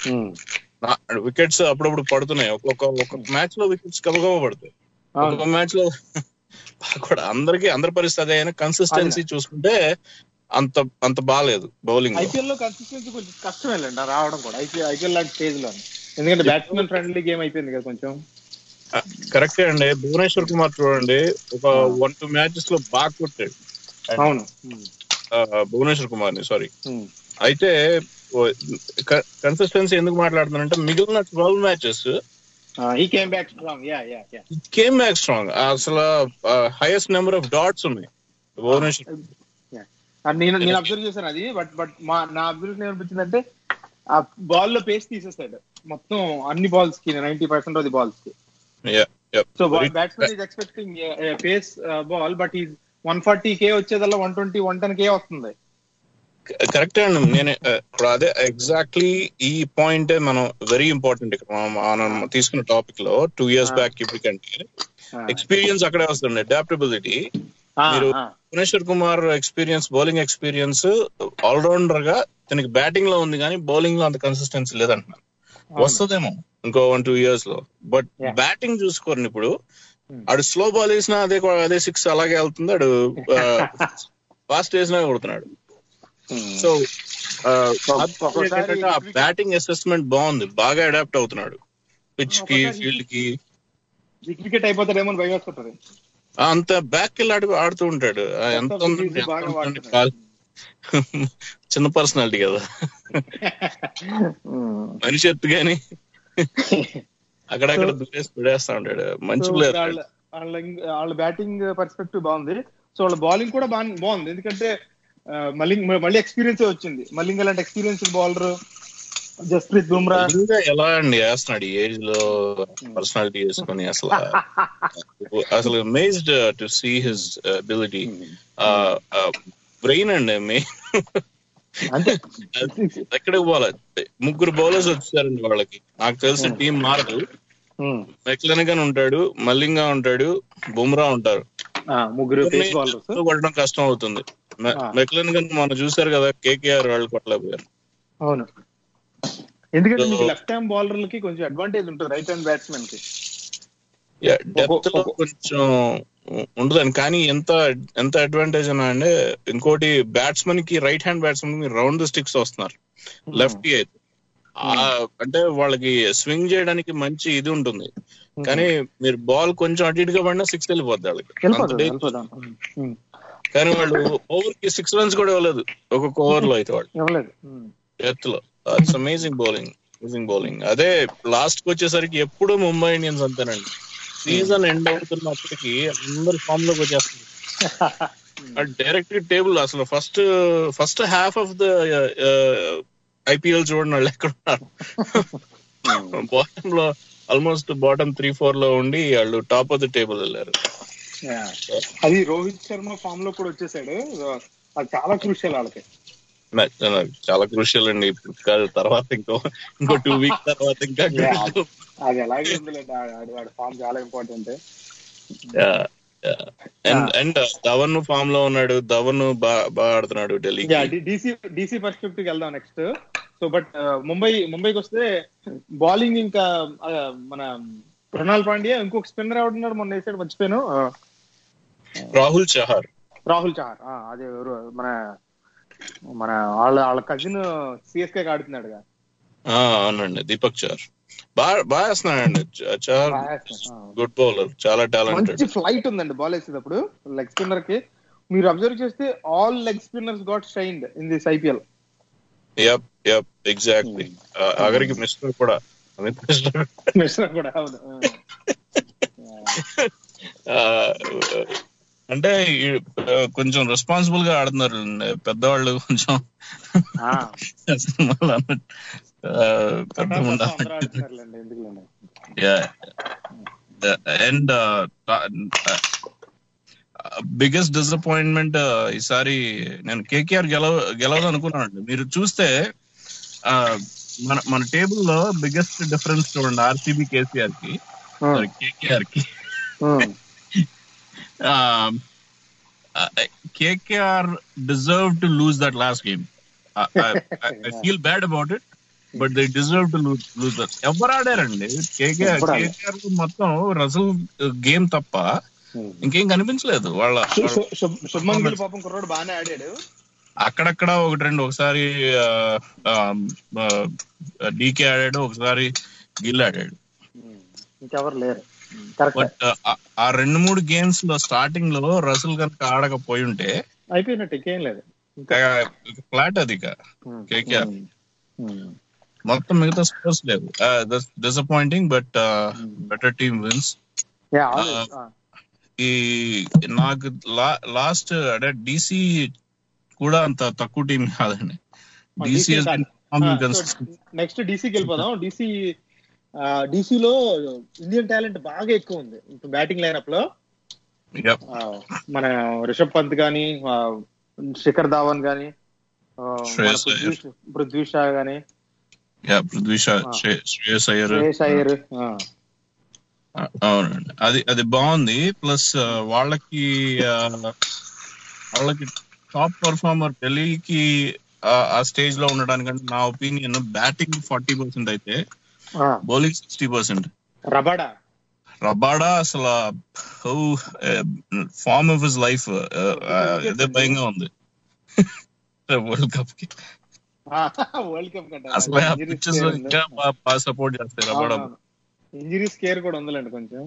వికెట్స్ అప్పుడప్పుడు పడుతున్నాయి ఒక్కొక్క ఒక్కొక్క మ్యాచ్ లో వికెట్స్ కబగబ పడతాయి ఒక్కొక్క మ్యాచ్ లో కూడా అందరికి అందరి పరిస్థితి అదే అయినా కన్సిస్టెన్సీ చూసుకుంటే అంత అంత బాగాలేదు బౌలింగ్ ఐపీఎల్ లో కన్సిస్టెన్సీ కొంచెం కష్టం వెళ్ళండి రావడం కూడా ఐపీఎల్ ఐపీఎల్ లాంటి స్టేజ్ లో ఎందుకంటే బ్యాట్స్మెన్ ఫ్రెండ్లీ గేమ్ అయిపోయింది కదా కొంచెం కరెక్టే అండి భువనేశ్వర్ కుమార్ చూడండి ఒక వన్ టూ మ్యాచెస్ లో బాగా కొట్టాడు అవును ఆ, భువనేశ్వర్ కుమార్ ని సారీ అయితే కన్సిస్టెన్సీ ఎందుకు మాట్లాడుతున్నానంటే మిగిలిన twelve matches he came back strong yeah yeah yeah came back strong అసలు హైయెస్ట్ నెంబర్ ఆఫ్ డాట్స్ ఉన్నాయి భువనేశ్వర్ అది నేను నేను అబ్జర్వ్ చేశాను అది బట్ బట్ మా నా అబ్జర్వేషన్ ఏమనిపించిందంటే ఆ బాల్ లో పేస్ తీసేస్తాడు మొత్తం అన్ని బాల్స్ కి ninety percent of the balls కి Yeah, yeah. So batsmen is expecting pace ball but ఈ వన్ ఫార్టీ కే వచ్చేదల్లా వన్ ట్వంటీ వన్ టెన్ కే వస్తుంది కరెక్ట్ అండి నేను ఆ, ఇప్పుడు అదే ఎగ్జాక్ట్లీ ఈ పాయింట్ మనం వెరీ ఇంపార్టెంట్ ఇక్కడ మనం- మనం తీసుకున్న టాపిక్ లో టూ ఇయర్స్ బ్యాక్ ఇప్పటికంటే ఎక్స్పీరియన్స్ అక్కడే వస్తుంది అడాప్టబిలిటీ మీరు Bhuvneshwar Kumar experience bowling experience allrounder గా తనకి బ్యాటింగ్ లో ఉంది కానీ బౌలింగ్ లో అంత కన్సిస్టెన్సీ లేదంటున్నారు వస్తుందేమో ఇంకో వన్ టూ ఇయర్స్ లో బట్ బ్యాటింగ్ చూసుకోరండి ఇప్పుడు ఆడు స్లో బాల్ వేసినా అదే అదే సిక్స్ అలాగే వెళ్తుంది ఆడు ఫాస్ట్ వేసినా కొడుతున్నాడు సో ఒక్కోసారి ఆ బ్యాటింగ్ అసెస్మెంట్ బాగుంది బాగా అడాప్ట్ అవుతున్నాడు పిచ్ కి ఫీల్డ్ కి క్రికెట్ అయిపోతాడేమో అని భయం వేస్తుంటది ఆ, అంత బ్యాక్ వెళ్ళి ఆడు ఆడుతూ ఉంటాడు ఆ, ఎంత మొత్తం ఉందండి, ఫీల్డ్ ఎంత బాగా ఉందండి వాడుతున్నాడు. కాల్ చిన్న పర్సనాలిటీ కదా మనిషి ఎత్తు గాని అక్కడక్కడ దూరేసి పడేస్తా ఉంటాడు మంచి So, ప్లేయర్ వాళ్ళ వాళ్ళ ఇంగ్- వాళ్ళ బ్యాటింగ్ పర్స్పెక్టివ్ బాగుంది సో వాళ్ళ బౌలింగ్ కూడా బాగా బాగుంది ఎందుకంటే ఆ, మళ్ళీ మళ్ళీ ఎక్స్పీరియన్స్ వచ్చింది మళ్ళీ అలాంటి ఎక్స్పీరియన్స్ బౌలర్ జస్ప్రీత్ బుమ్రా ఇంకా ఎలా అండి వేస్తున్నాడు ఈ ఏజ్ లో పర్సనాలిటీ వేసుకొని అసలు అసలు amazed to see his ability brain అండి మెయిన్ అంటే ఎక్కడికి పోవాలి ముగ్గురు బౌలర్స్ వచ్చారండి వాళ్ళకి నాకు తెలిసి టీం మారదు మెక్లెనగన్ ఉంటాడు మల్లింగా ఉంటాడు బుమ్రా ఉంటారు ఆ, ముగ్గురు పేస్ బౌలర్స్ కొట్టడం కష్టం అవుతుంది మె- ఆ. మెక్లెన్ గన్ మనం చూసారు కదా కేకేఆర్ వాళ్ళు కొట్టలేకపోయారు అవును ఎందుకంటే So- మీకు లెఫ్ట్ హ్యాండ్ బౌలర్లకి కొంచెం అడ్వాంటేజ్ ఉంటుంది రైట్ హ్యాండ్ బ్యాట్స్మెన్ కి డెప్త్ లో కొంచెం ఉండదని కానీ ఎంత ఎంత అడ్వాంటేజ్ అన్నా అంటే ఇంకోటి బ్యాట్స్మెన్ కి రైట్ హ్యాండ్ బ్యాట్స్మెన్ కి రౌండ్ ద స్టిక్స్ వస్తున్నారు లెఫ్ట్ అయితే ఆ, అంటే వాళ్ళకి స్వింగ్ చేయడానికి మంచి ఇది ఉంటుంది కానీ మీరు బాల్ కొంచెం అటు ఇటుగా పడినా సిక్స్ వెళ్ళిపోద్ది వాళ్ళకి అంత వెళ్ళిపోతుంది danger. వెళ్ళిపోతాం ఉమ్. కానీ వాళ్ళు ఓవర్ కి సిక్స్ రన్స్ కూడా ఇవ్వలేదు ఒక్కొక్క ఓవర్ లో అయితే వాళ్ళు ఇవ్వలేదు ఉమ్. డెత్ లో it's amazing bowling amazing bowling అదే లాస్ట్ కి వచ్చేసరికి ఎప్పుడు ముంబై ఇండియన్స్ అంతేనండి సీజన్ ఎండ్ అవుతున్నప్పటికీ అందరు ఫామ్ లోకి వచ్చేస్తారు డైరెక్ట్ టేబుల్ అసలు first first half of the IPL చూడండి వాళ్ళు ఎక్కడ బాటమ్ లో ఆల్మోస్ట్ బాటమ్ త్రీ ఫోర్ లో ఉండి వాళ్ళు టాప్ ఆఫ్ ద టేబుల్ వెళ్ళారు Yeah. అది రోహిత్ శర్మ ఫామ్ లో కూడా వచ్చేసాడు అది చాలా క్రూషియల్ వాళ్ళకి నా- నా- చాలా క్రూషియల్ అండి ఇప్పుడు కాదు తర్వాత ఇంకో ఇంకో టూ వీక్ తర్వాత ఇంకా Yeah. అది ఎలాగే ఉందిలేండి ఆడి వాడి ఫామ్ చాలా important and and Dhawan form లో ఉన్నాడు ధవన్ బాగా బాగా ఆడుతున్నాడు ఢిల్లీకి డీసీ డీసీ పర్స్పెక్టివ్ కి వెళ్దాం నెక్స్ట్ సో బట్ ముంబై ముంబైకి వస్తే బౌలింగ్ ఇంకా ఆ, మన కృణాల్ పాండ్యా ఇంకొక స్పిన్నర్ ఎవడున్నాడు మొన్న వేసాడు మర్చిపోయాను ఆ, రాహుల్ చహార్ రాహుల్ చహార్ ఆ, అదే ఎవరు మన మన వాళ్ళ వాళ్ళ కజిన్ సిఎస్కే ఆడుతున్నాడు కదా ఆ, అవునండి దీపక్ చహర్ బాగా బాగా వేస్తున్నాడండి చ- చహర్ బాగా వేస్తున్నాడు. ఆ. గుడ్ బౌలర్ చాలా టాలెంటెడ్ మంచి ఫ్లైట్ ఉందండి బాల్ వేసేటప్పుడు లెగ్ స్పిన్నర్ కి మీరు అబ్జర్వ్ చేస్తే all leg spinners got shined in this IPL yup yup exactly ఆఖరికి మిస్టర్ కూడా అమిత్ మిస్టర్ మిశ్రా కూడా అవును ఆ, అంటే ఈ, ఆ, కొంచెం రెస్పాన్సిబుల్ గా ఆడుతున్నారు పెద్దవాళ్ళు కొంచెం ఆ. మళ్ళీ అన్నట్టు, ఆ, పెద్ద అందరూ ఉండాలి ఆడుతున్నారులేండి ఎందుకులేండి అండ్ బిగ్గెస్ట్ డిసప్పాయింట్మెంట్ ఈసారి నేను కేకేఆర్ గెలవ గెలవదు అనుకున్నానండి మీరు చూస్తే ఆ, మన మన టేబుల్ లో బిగ్గెస్ట్ డిఫరెన్స్ చూడండి ఆర్సీబీ కేసీఆర్ కి కేకేఆర్ కి KKR deserve to lose that last game I feel bad about it but they deserve to lose lose that ఎవరు ఆడారండి కేకేఆర్ ఎవరు ఆడారు? కేకేఆర్ మొత్తం రసల్ గేమ్ తప్ప ఇంకేం కనిపించలేదు వాళ్ళ వాళ్ళ- శుభ్మన్ గిల్ పాపం కుర్రోడు బాగానే ఆడాడు అక్కడక్కడ ఒకటి రెండు ఒకసారి డీకే ఆడాడు ఒకసారి గిల్ ఆడాడు ఇంకెవరు లేరు కరెక్ట్ బట్ ఆ రెండు మూడు గేమ్స్ లో స్టార్టింగ్ లో రసల్ కనుక ఆడకపోయి ఉంటే అయిపోయినట్టు ఇంకేం లేదు ఫ్లాట్ అది కేకేఆర్ మొత్తం మిగతా స్కోర్స్ లేవు disappointing but better team wins Yeah, always. ఆ. ఈ నాకు లాస్ట్ అంటే డిసి కూడా అంత తక్కువ టీం కాదండి డిసి నెక్స్ట్ డీసీకి వెళ్ళిపోదాం డీసీ డీసీలో ఇండియన్ టాలెంట్ బాగా ఎక్కువ ఉంది ఇప్పుడు బ్యాటింగ్ లైనప్ లో ఆ, మన రిషబ్ పంత్ గాని ఆ, శిఖర్ ధావన్ గాని ఆ, మన శ్రేయస్ పృథ్వీ పృథ్వీ షా గాని పృథ్వీ షా శ్రే- శ్రేయస్ అయ్యర్ శ్రేయస్ అయ్యర్ ఆ, అవునండి అది అది బాగుంది ప్లస్ వాళ్ళకి ఆ, వాళ్ళకి టాప్ పర్ఫార్మర్ ఢిల్లీకి ఆ- ఆ స్టేజ్ లో ఉండడానికంటే నా ఒపీనియన్ బ్యాటింగ్ ఫార్టీ పర్సెంట్ అయితే ఆ, bowling sixty percent Rabada Rabada అసలు ఫార్మ్ ఆఫ్ హిస్ లైఫ్ అదే భయంగా ఉంది వరల్డ్ కప్ కి వరల్డ్ కప్ కంటే అసలు ఆ పిక్చర్స్ ఇంకా బాగా సపోర్ట్ చేస్తాయి రబాడా ఇంజరీ స్కేర్ కూడా ఉందిలేండి కొంచెం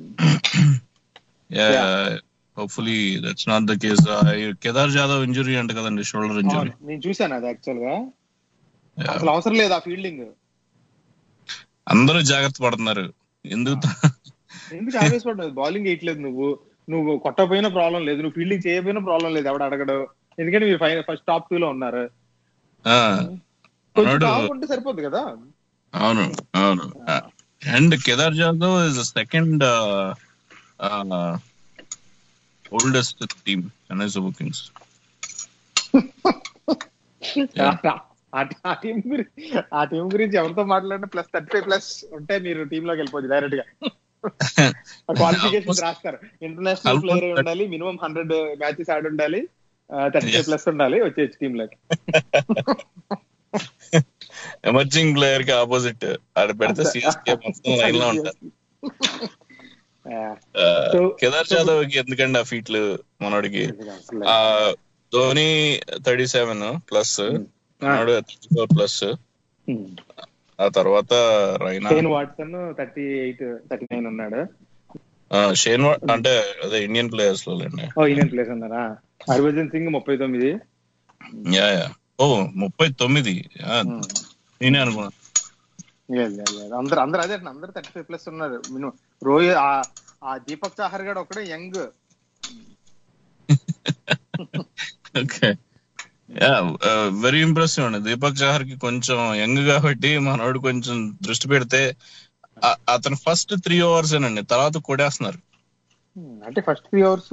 hopefully that's not the case Kedar Jadhav injury అంట కదండి షోల్డర్ ఇంజురీ అవును, నేను చూశాను అది యాక్చువల్ గా అసలు అవసరం లేదు ఆ ఫీల్డింగ్ అందరూ జాగ్రత్త పడుతున్నారు ఎందుకు ఎందుకు ఆవేశపడ్డావు బౌలింగ్ వేయట్లేదు నువ్వు నువ్వు కొట్టకపోయినా ప్రాబ్లం లేదు నువ్వు ఫీల్డింగ్ చేయకపోయినా ప్రాబ్లం లేదు ఎవడు అడగడు ఎందుకంటే మీరు ఫైనల్ ఫస్ట్ టాప్ టూ లో ఉన్నారు ఆ, కొంచెం అన్నాడు. బాగుంటే సరిపోద్ది కదా అవును అవును and Kedar Jadhav is second oldest team Chennai Super Kings ఆ ఆ టీం గురించి ఆ టీం గురించి ఎవరితో మాట్లాడినా ప్లస్ థర్టీ ఫైవ్ ప్లస్ ఉంటే మీరు టీమ్ లోకి వెళ్ళిపోద్ది డైరెక్ట్ గా క్వాలిఫికేషన్ రాస్తారు ఇంటర్నేషనల్ Almost ప్లేయర్ ఉండాలి మినిమం హండ్రెడ్ మ్యాచెస్ ఆడి ఉండాలి థర్టీ Yes. ప్లస్ ఉండాలి వచ్చేసి టీమ్ లోకి ఎమర్జింగ్ ప్లేయర్ కి ఆపోజిట్ ఆడ పెడితే సిఎస్కే మొత్తం లైన్ లో ఉంటారు ఆ, So- కేదార్ జాదవ్ కి ఎందుకండి ఆ ఫీట్లు మనోడికి ఆ ధోని థర్టీ సెవెన్ ప్లస్ మనోడు థర్టీ ఫోర్ ప్లస్ ఆ తర్వాత Raina Shane Watson thirty eight thirty nine ఉన్నాడు ఆ, షేన్ వా- అంటే అదే ఇండియన్ ప్లేయర్స్ లో లేండి ఓ ఇండియన్ ప్లేస్ ఉన్నారా హర్భజన్ సింగ్ ముప్పై తొమ్మిది యా యా ఓ ముప్పై తొమ్మిది యా, నేనే అనుకున్నా లేదు, లేదు, లేదు. అందరు అందరు అదే అంటున్నా, అందరు థర్టీ ఫైవ్ ప్లస్ ఉన్నారు మినిమం రోహిత్ ఆ- ఆ దీపక్ చాహర్ గడ్ ఒకడే young okay yeah very impressive అండి దీపక్ చహర్ కి కొంచెం యంగ్ కాబట్టి మనోడు కొంచెం దృష్టి పెడితే ఆ- అతను ఫస్ట్ త్రీ ఓవర్స్ ఏనండి తర్వాత కొడేస్తున్నారు అంటే ఫస్ట్ త్రీ అవర్స్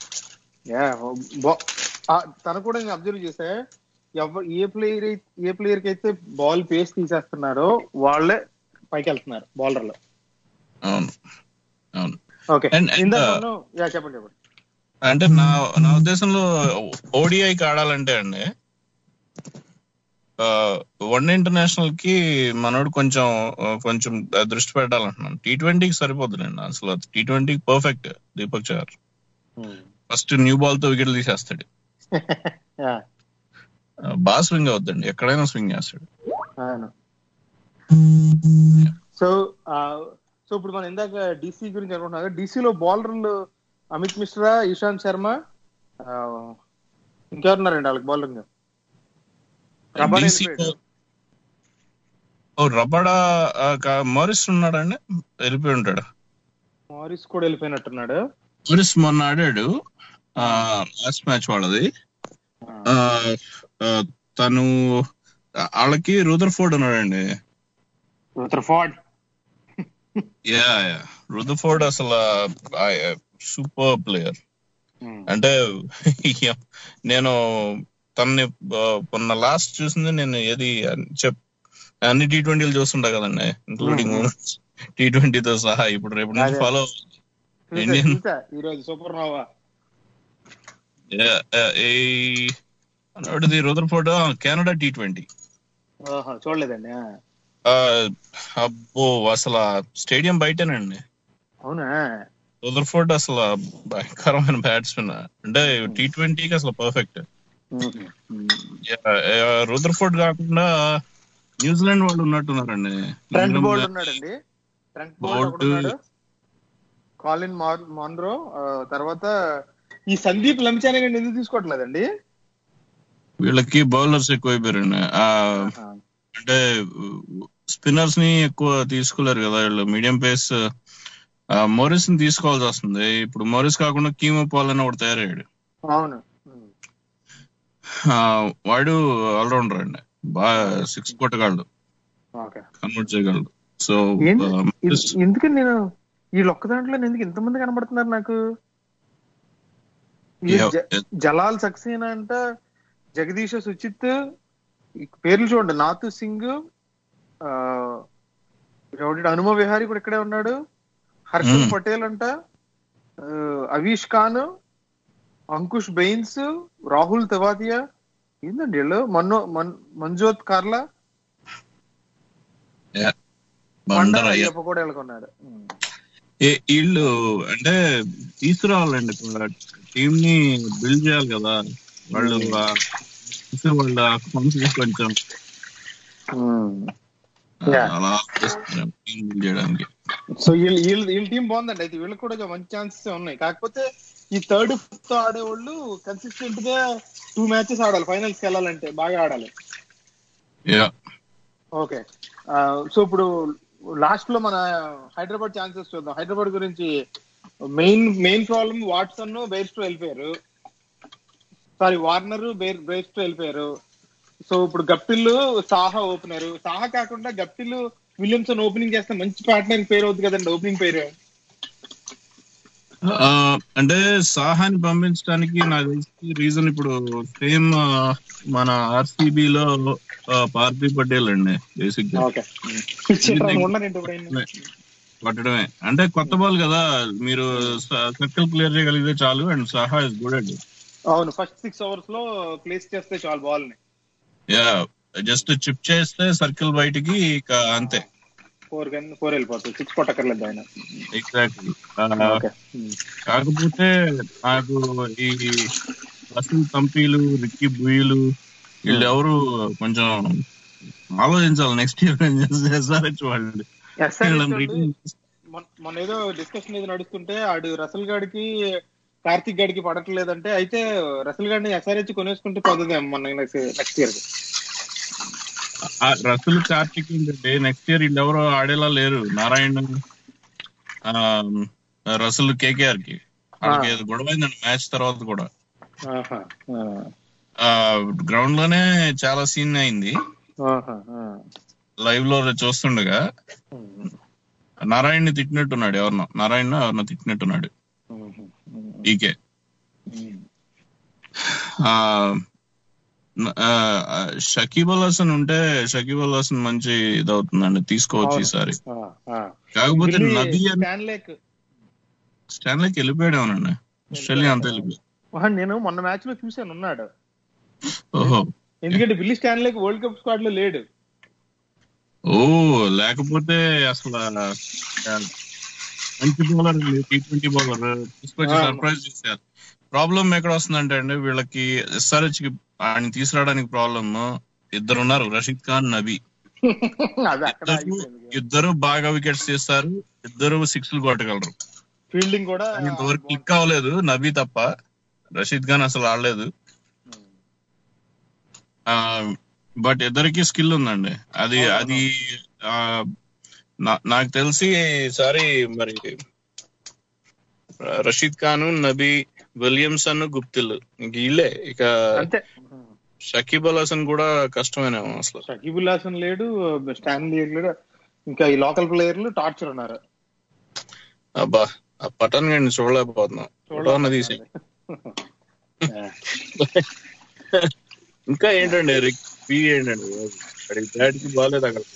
తను కూడా నేను అబ్జర్వ్ చేసా ఎవ ఏ ప్లేయర్ ఏ ప్లేయర్ కి అయితే బాల్ పేస్ తీసేస్తున్నారో వాళ్ళే పైకి వెళ్తున్నారు బౌలర్లు అవును అవును ఓకే And- and, ఇందాక uh, మనం- యా, చెప్పండి చెప్పండి అంటే నా నా ఉద్దేశంలో ఓడిఐకి ఆడాలంటే అండి వన్ డే ఇంటర్నేషనల్ కి మనోడు కొంచెం ఆ, కొంచెం దృష్టి పెట్టాలంటున్నాను టీ ట్వంటీకి సరిపోతుందండి అసలు టీ ట్వంటీకి perfect Deepak Chahar first new ball తో వికెట్ తీసేస్తాడు యా, ఆ, బాగా స్వింగ్ అవుతుందండి ఎక్కడైనా స్వింగ్ చేస్తాడు అవును సో సో ఇప్పుడు మనం ఇందాక డీసీ గురించి అనుకుంటున్నాం డీసీలో బౌలర్లు అమిత్ మిశ్రా ఇషాంత్ శర్మ ఆ, ఇంకెవరున్నారండి వాళ్ళకి బౌలర్ రబాడే DC వెళ్ళిపోయాడు. ఓ రబడా మారిస్ ఉన్నాడండి వెళ్ళిపోయి ఉంటాడు మారిస్ కూడా వెళ్ళిపోయినట్టున్నాడు మారిస్ మొన్న ఆడాడు లాస్ట్ మ్యాచ్ వాళ్ళది ఆ, ఆ, తను వాళ్ళకి రూదర్ ఫోర్డ్ ఉన్నాడండి ఫాడ్ యా యా రుదర్ఫోర్డ్ అసలు సూపర్ ప్లేయర్ అంటే నేను తనని ఆ, మొన్న లాస్ట్ చూసింది నేను ఏది అని చెప్ అన్ని టీ ట్వంటీలు చూస్తుంటా కదండి ఇంక్లూడింగ్ టీ ట్వంటీతో సహా ఇప్పుడు రేపు నుంచి అదే. ఫాలో ఇండియన్ ఈ రోజు సూపర్ నోవా ఈ అన్నది రుదర్ఫోర్డ్ కెనడా టీ ట్వంటీ ఓహో, చూడలేదండి ఆ. అబ్బో అసలు స్టేడియం బయటేనండి అవునా రుదర్ఫోర్డ్ అసలు భయంకరమైన బ్యాట్స్మెన్ అంటే టీ ట్వంటీకి అసలు పర్ఫెక్ట్ రుదర్ఫోర్డ్ కాకుండా న్యూజిలాండ్ వాళ్ళు ఉన్నట్టున్నారండి ట్రెంట్ బోల్డ్ ఉన్నాడండి ట్రెంట్ బోల్డ్ Bolt. ఒకడు ఉన్నాడు కాలిన్ మార్ మాన్రో ఆ, తర్వాత ఈ సందీప్ లంచానే గండి ఎందుకు తీసుకోవట్లేదండి వీళ్ళకి బౌలర్స్ ఎక్కువ అయిపోయారండి ఆ, అంటే స్పిన్నర్స్ ని ఎక్కువ తీసుకోలేరు కదా వీళ్ళు మీడియం పేస్ మోరిస్ ని తీసుకోవాల్సి వస్తుంది ఇప్పుడు మోరిస్ కాకుండా కీమో పాల్ అని ఒకటి తయారయ్యాడు అవును ఆ, వాడు ఆల్రౌండర్ అండి బాగా సిక్స్ కొట్టగలడు ఓకే కన్వర్ట్ చేయగలడు సో ఏంటి? ఇది- ఎందుకని నేను వీళ్ళు ఒక్క దాంట్లో ఎందుకు ఇంతమంది కనబడుతున్నారు నాకు ఈ జ- జలాల్ సక్సేనా అంట జగదీష్ సుచిత్ ఈ పేర్లు చూడండి నాతు సింగ్ ఆ, ఎవడి హనుమ విహారీ కూడా ఇక్కడే ఉన్నాడు హర్షల్ Hmm. పటేల్ అంట ఆ, అవీష్ ఖాన్ అంకుష్ బెయిన్స్ రాహుల్ తెవాతియా ఏందండి వీళ్ళు మన్నో మన్ మంజోత్ కార్లా మండా బండర్ అయ్యా అయ్యప్ప కూడా వెళ్ళకున్నాడు ఏ- వీళ్ళు అంటే తీసుకురావాలండి టీమ్ ని బిల్డ్ చేయాలి కదా వాళ్ళు ఆ- వాళ్ళ కాన్ఫిడెన్స్ కొంచెం Yeah. అలా చేస్తున్నారు టీమ్ బిల్డ్ చేయడానికి సో వీళ్ళు వీళ్ళు వీళ్ళ టీం బాగుందండి అయితే వీళ్ళకి కూడా మంచి ఛాన్సెస్ ఉన్నాయి కాకపోతే ఈ థర్డ్ ఫిఫ్త్ ఆడేవాళ్ళు కన్సిస్టెంట్ గా టూ మ్యాచెస్ ఆడాలి ఫైనల్స్ కి వెళ్ళాలంటే బాగా ఆడాలి యా ఓకే సో ఇప్పుడు లాస్ట్ లో మన హైదరాబాద్ ఛాన్సెస్ చూద్దాం హైదరాబాద్ గురించి main main problem Watson Bairstow వెళ్ళిపోయారు సారీ వార్నర్ బేర్ బేర్స్టో వెళ్ళిపోయారు సో ఇప్పుడు గప్టిల్ సాహా ఓపెనర్ సాహా కాకుండా గప్టిల్ విలియమ్సన్ ఓపెనింగ్ చేస్తే మంచి పార్ట్నర్ పేరు అవుతుంది కదండి ఓపెనింగ్ పేరు ఆ, అంటే సాహాని పంపించడానికి నాకు తెలిసి రీజన్ ఇప్పుడు సేమ్ మన ఆర్సీబీ లో పార్థివ్ పటేల్ అండి బేసిక్ గా ఓకే పిచ్ ఉన్నారండి ఎప్పుడైనా కొట్టడమే అంటే కొత్త బాల్ కదా మీరు సర్కిల్ క్లియర్ చేయగలిగితే చాలు అండ్ సహా ఇస్ గుడ్ అండి అవును ఫస్ట్ సిక్స్ అవర్స్ లో ప్లేస్ చేస్తే చాలు బాల్ ని యా జస్ట్ చిప్ చేస్తే సర్కిల్ బయటికి ఇక అంతే ఫోర్ గన్ ఫోర్ వెళ్ళిపోతుంది సిక్స్ కొట్టక్కర్లేదు ఆయన ఎగ్జాక్ట్లీ ఓకే కాకపోతే నాకు ఈ రసల్ తంపీలు రిక్కీ బుయ్యలు వీళ్ళెవరు కొంచెం ఆలోచించాలి నెక్స్ట్ ఇయర్ ఎస్ఆర్హెచ్ వాళ్ళు వీళ్ళని retain మొన్న మొన్న ఏదో డిస్కషన్ ఏదో నడుస్తుంటే ఆడు రసల్ గాడికి కార్తిక్ గాడికి పడట్లేదంటే అయితే రసల్ గాడిని ఎస్ఆర్హెచ్ కొనేసుకుంటే పోతుంది మొన్న నెక్స్ట్ ఇయర్ ఆ రసల్ కార్తిక్ ఏంటంటే నెక్స్ట్ ఇయర్ వీళ్ళెవరో ఆడేలా లేరు నారాయణ ఆ, రసల్ కేకేఆర్ కి వాళ్ళకి ఏదో గొడవ అయిందండి మ్యాచ్ తర్వాత కూడా గ్రౌండ్ లోనే చాలా సీన్ అయింది లైవ్ లో చూస్తుండగా నారాయణని తిట్టినట్టున్నాడు ఎవరినో నారాయణ ఎవరినో తిట్టినట్టున్నాడు ఈకే ఆ, న- ఆ, షకీబ్ అల్ హసన్ ఉంటే షకీబ్ అల్ హసన్ మంచి ఇదవుతుందండి తీసుకోవచ్చు ఈసారి కాకపోతే నబీ అని స్టాన్లేక్ స్టాన్లీకి వెళ్ళిపోయాడు ఏమనండి ఆస్ట్రేలియా అంతా వెళ్ళిపోయాడు నేను మొన్న మ్యాచ్ లో చూశాను ఉన్నాడు ఓహో ఎందుకంటే Billy Stanlake world cup squad లో లేడు ఓ లేకపోతే అసలు ఆ, మంచి బౌలర్ టీ ట్వంటీ బౌలర్ తీసుకొచ్చి ఆ. సర్ప్రైజ్ చేశారు ప్రాబ్లం ఎక్కడ వస్తుందంటే అండి వీళ్ళకి ఎస్ఆర్హెచ్ కి ఆయన తీసుకురావడానికి ప్రాబ్లమ్ ఇద్దరు ఉన్నారు రషీద్ ఖాన్ నబీ అది అక్కడ ఇద్దరు ఇద్దరు బాగా వికెట్స్ తీస్తారు ఇద్దరు సిక్స్ కొట్టగలరు ఫీల్డింగ్ కూడా కానీ ఇంతవరకు క్లిక్ అవ్వలేదు నబీ తప్ప రషీద్ ఖాన్ అసలు ఆడలేదు బట్ ఇద్దరికి స్కిల్ ఉందండి అది అది ఆ, నా- నాకు తెలిసి ఈసారి మరి రషీద్ ఖాన్ నబీ విలియమ్సన్ గుప్తిల్ ఇంక వీళ్ళే ఇక అంతే షకీబ్ అల్ హసన్ కూడా కష్టమేనేమో అసలు షకీబుల్ హాసన్ లేడు స్టాన్లీ లేడు ఇంకా ఈ లోకల్ ప్లేయర్లు టార్చర్ ఉన్నారు అబ్బా ఆ పఠాన్ గడిని చూడలేకపోతున్నాం ఫోటోన్న తీసి ఇంకా ఏంటండి రిక్ పి ఏంటండి వాడి బ్యాట్ కి బాలే తగలలేదు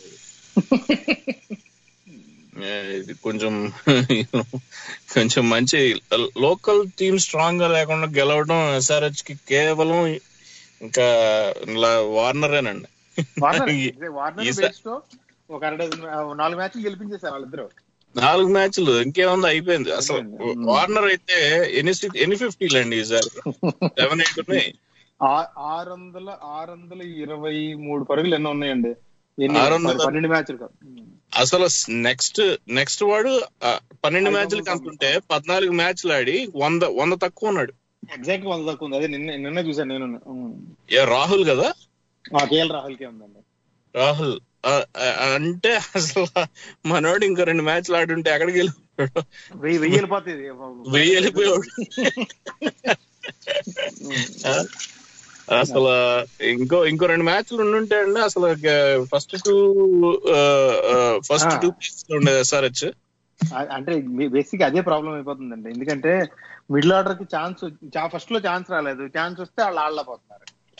ఏ, ఇది కొంచెం కొంచెం మంచి లోకల్ టీమ్ స్ట్రాంగ్ గా లేకుండా గెలవడం ఎస్ఆర్హెచ్ కి కేవలం ఇంకా లా- వార్నరేనండి వార్నర్ ఈ- వార్నర్ ఈసా- బేస్ తో ఒక అర డజన్ నాలుగు మ్యాచ్లు గెలిపించేశారు వాళ్ళిద్దరు నాలుగు మ్యాచ్లు ఇంకేముంది అయిపోయింది అసలు వార్నర్ అయితే ఎన్ని సిక్స్- ఎన్ని ఫిఫ్టీలు అండి ఈసారి సెవెన్ ఎయిట్ ఉన్నాయి ఆ- ఆరు వందల ఆరు వందల ఇరవై మూడు పరుగులు ఎన్నో ఉన్నాయండి ఎన్ని ఆరు వందల- పన్నెండు మ్యాచ్లు కాదు. అసలు నెక్స్ట్ నెక్స్ట్ వాడు ఆ, పన్నెండు మ్యాచ్లకి అంతుంటే పద్నాలుగు మ్యాచ్లు ఆడి వంద వంద తక్కువ ఉన్నాడు ఎగ్జాక్ట్ వంద తక్కువ ఉంది అదే నిన్న నిన్న చూసాను నేను ఉమ్. ఏ రాహుల్ కదా ఆ కేఎల్ రాహుల్ కే ఉందండి రాహుల్ ఆ, ఆ, అంటే అసలు మనోడు ఇంకా రెండు మ్యాచ్లు ఆడుంటే ఎక్కడికి వెళ్ళిపోయాడు వెయ్యి వెయ్యి వెళ్ళిపోతుంది వెయ్యి వెళ్ళిపోయాడు ఆ, అసలు ఇంకో ఇంకో రెండు మ్యాచ్లు ఉండుంటే అండి అసలు ఫస్ట్ టూ ఫస్ట్ ఆ. టూ ప్లేస్ లో ఉండేది ఎస్ఆర్హెచ్ ఆ- అంటే బేసిక్ అదే ప్రాబ్లం అయిపోతుందండి ఎందుకంటే మిడిల్ ఆర్డర్ కి ఛాన్స్ ఫస్ట్ లో ఛాన్స్ రాలేదు ఛాన్స్ వస్తే వాళ్ళు ఆడలేకపోతున్నారు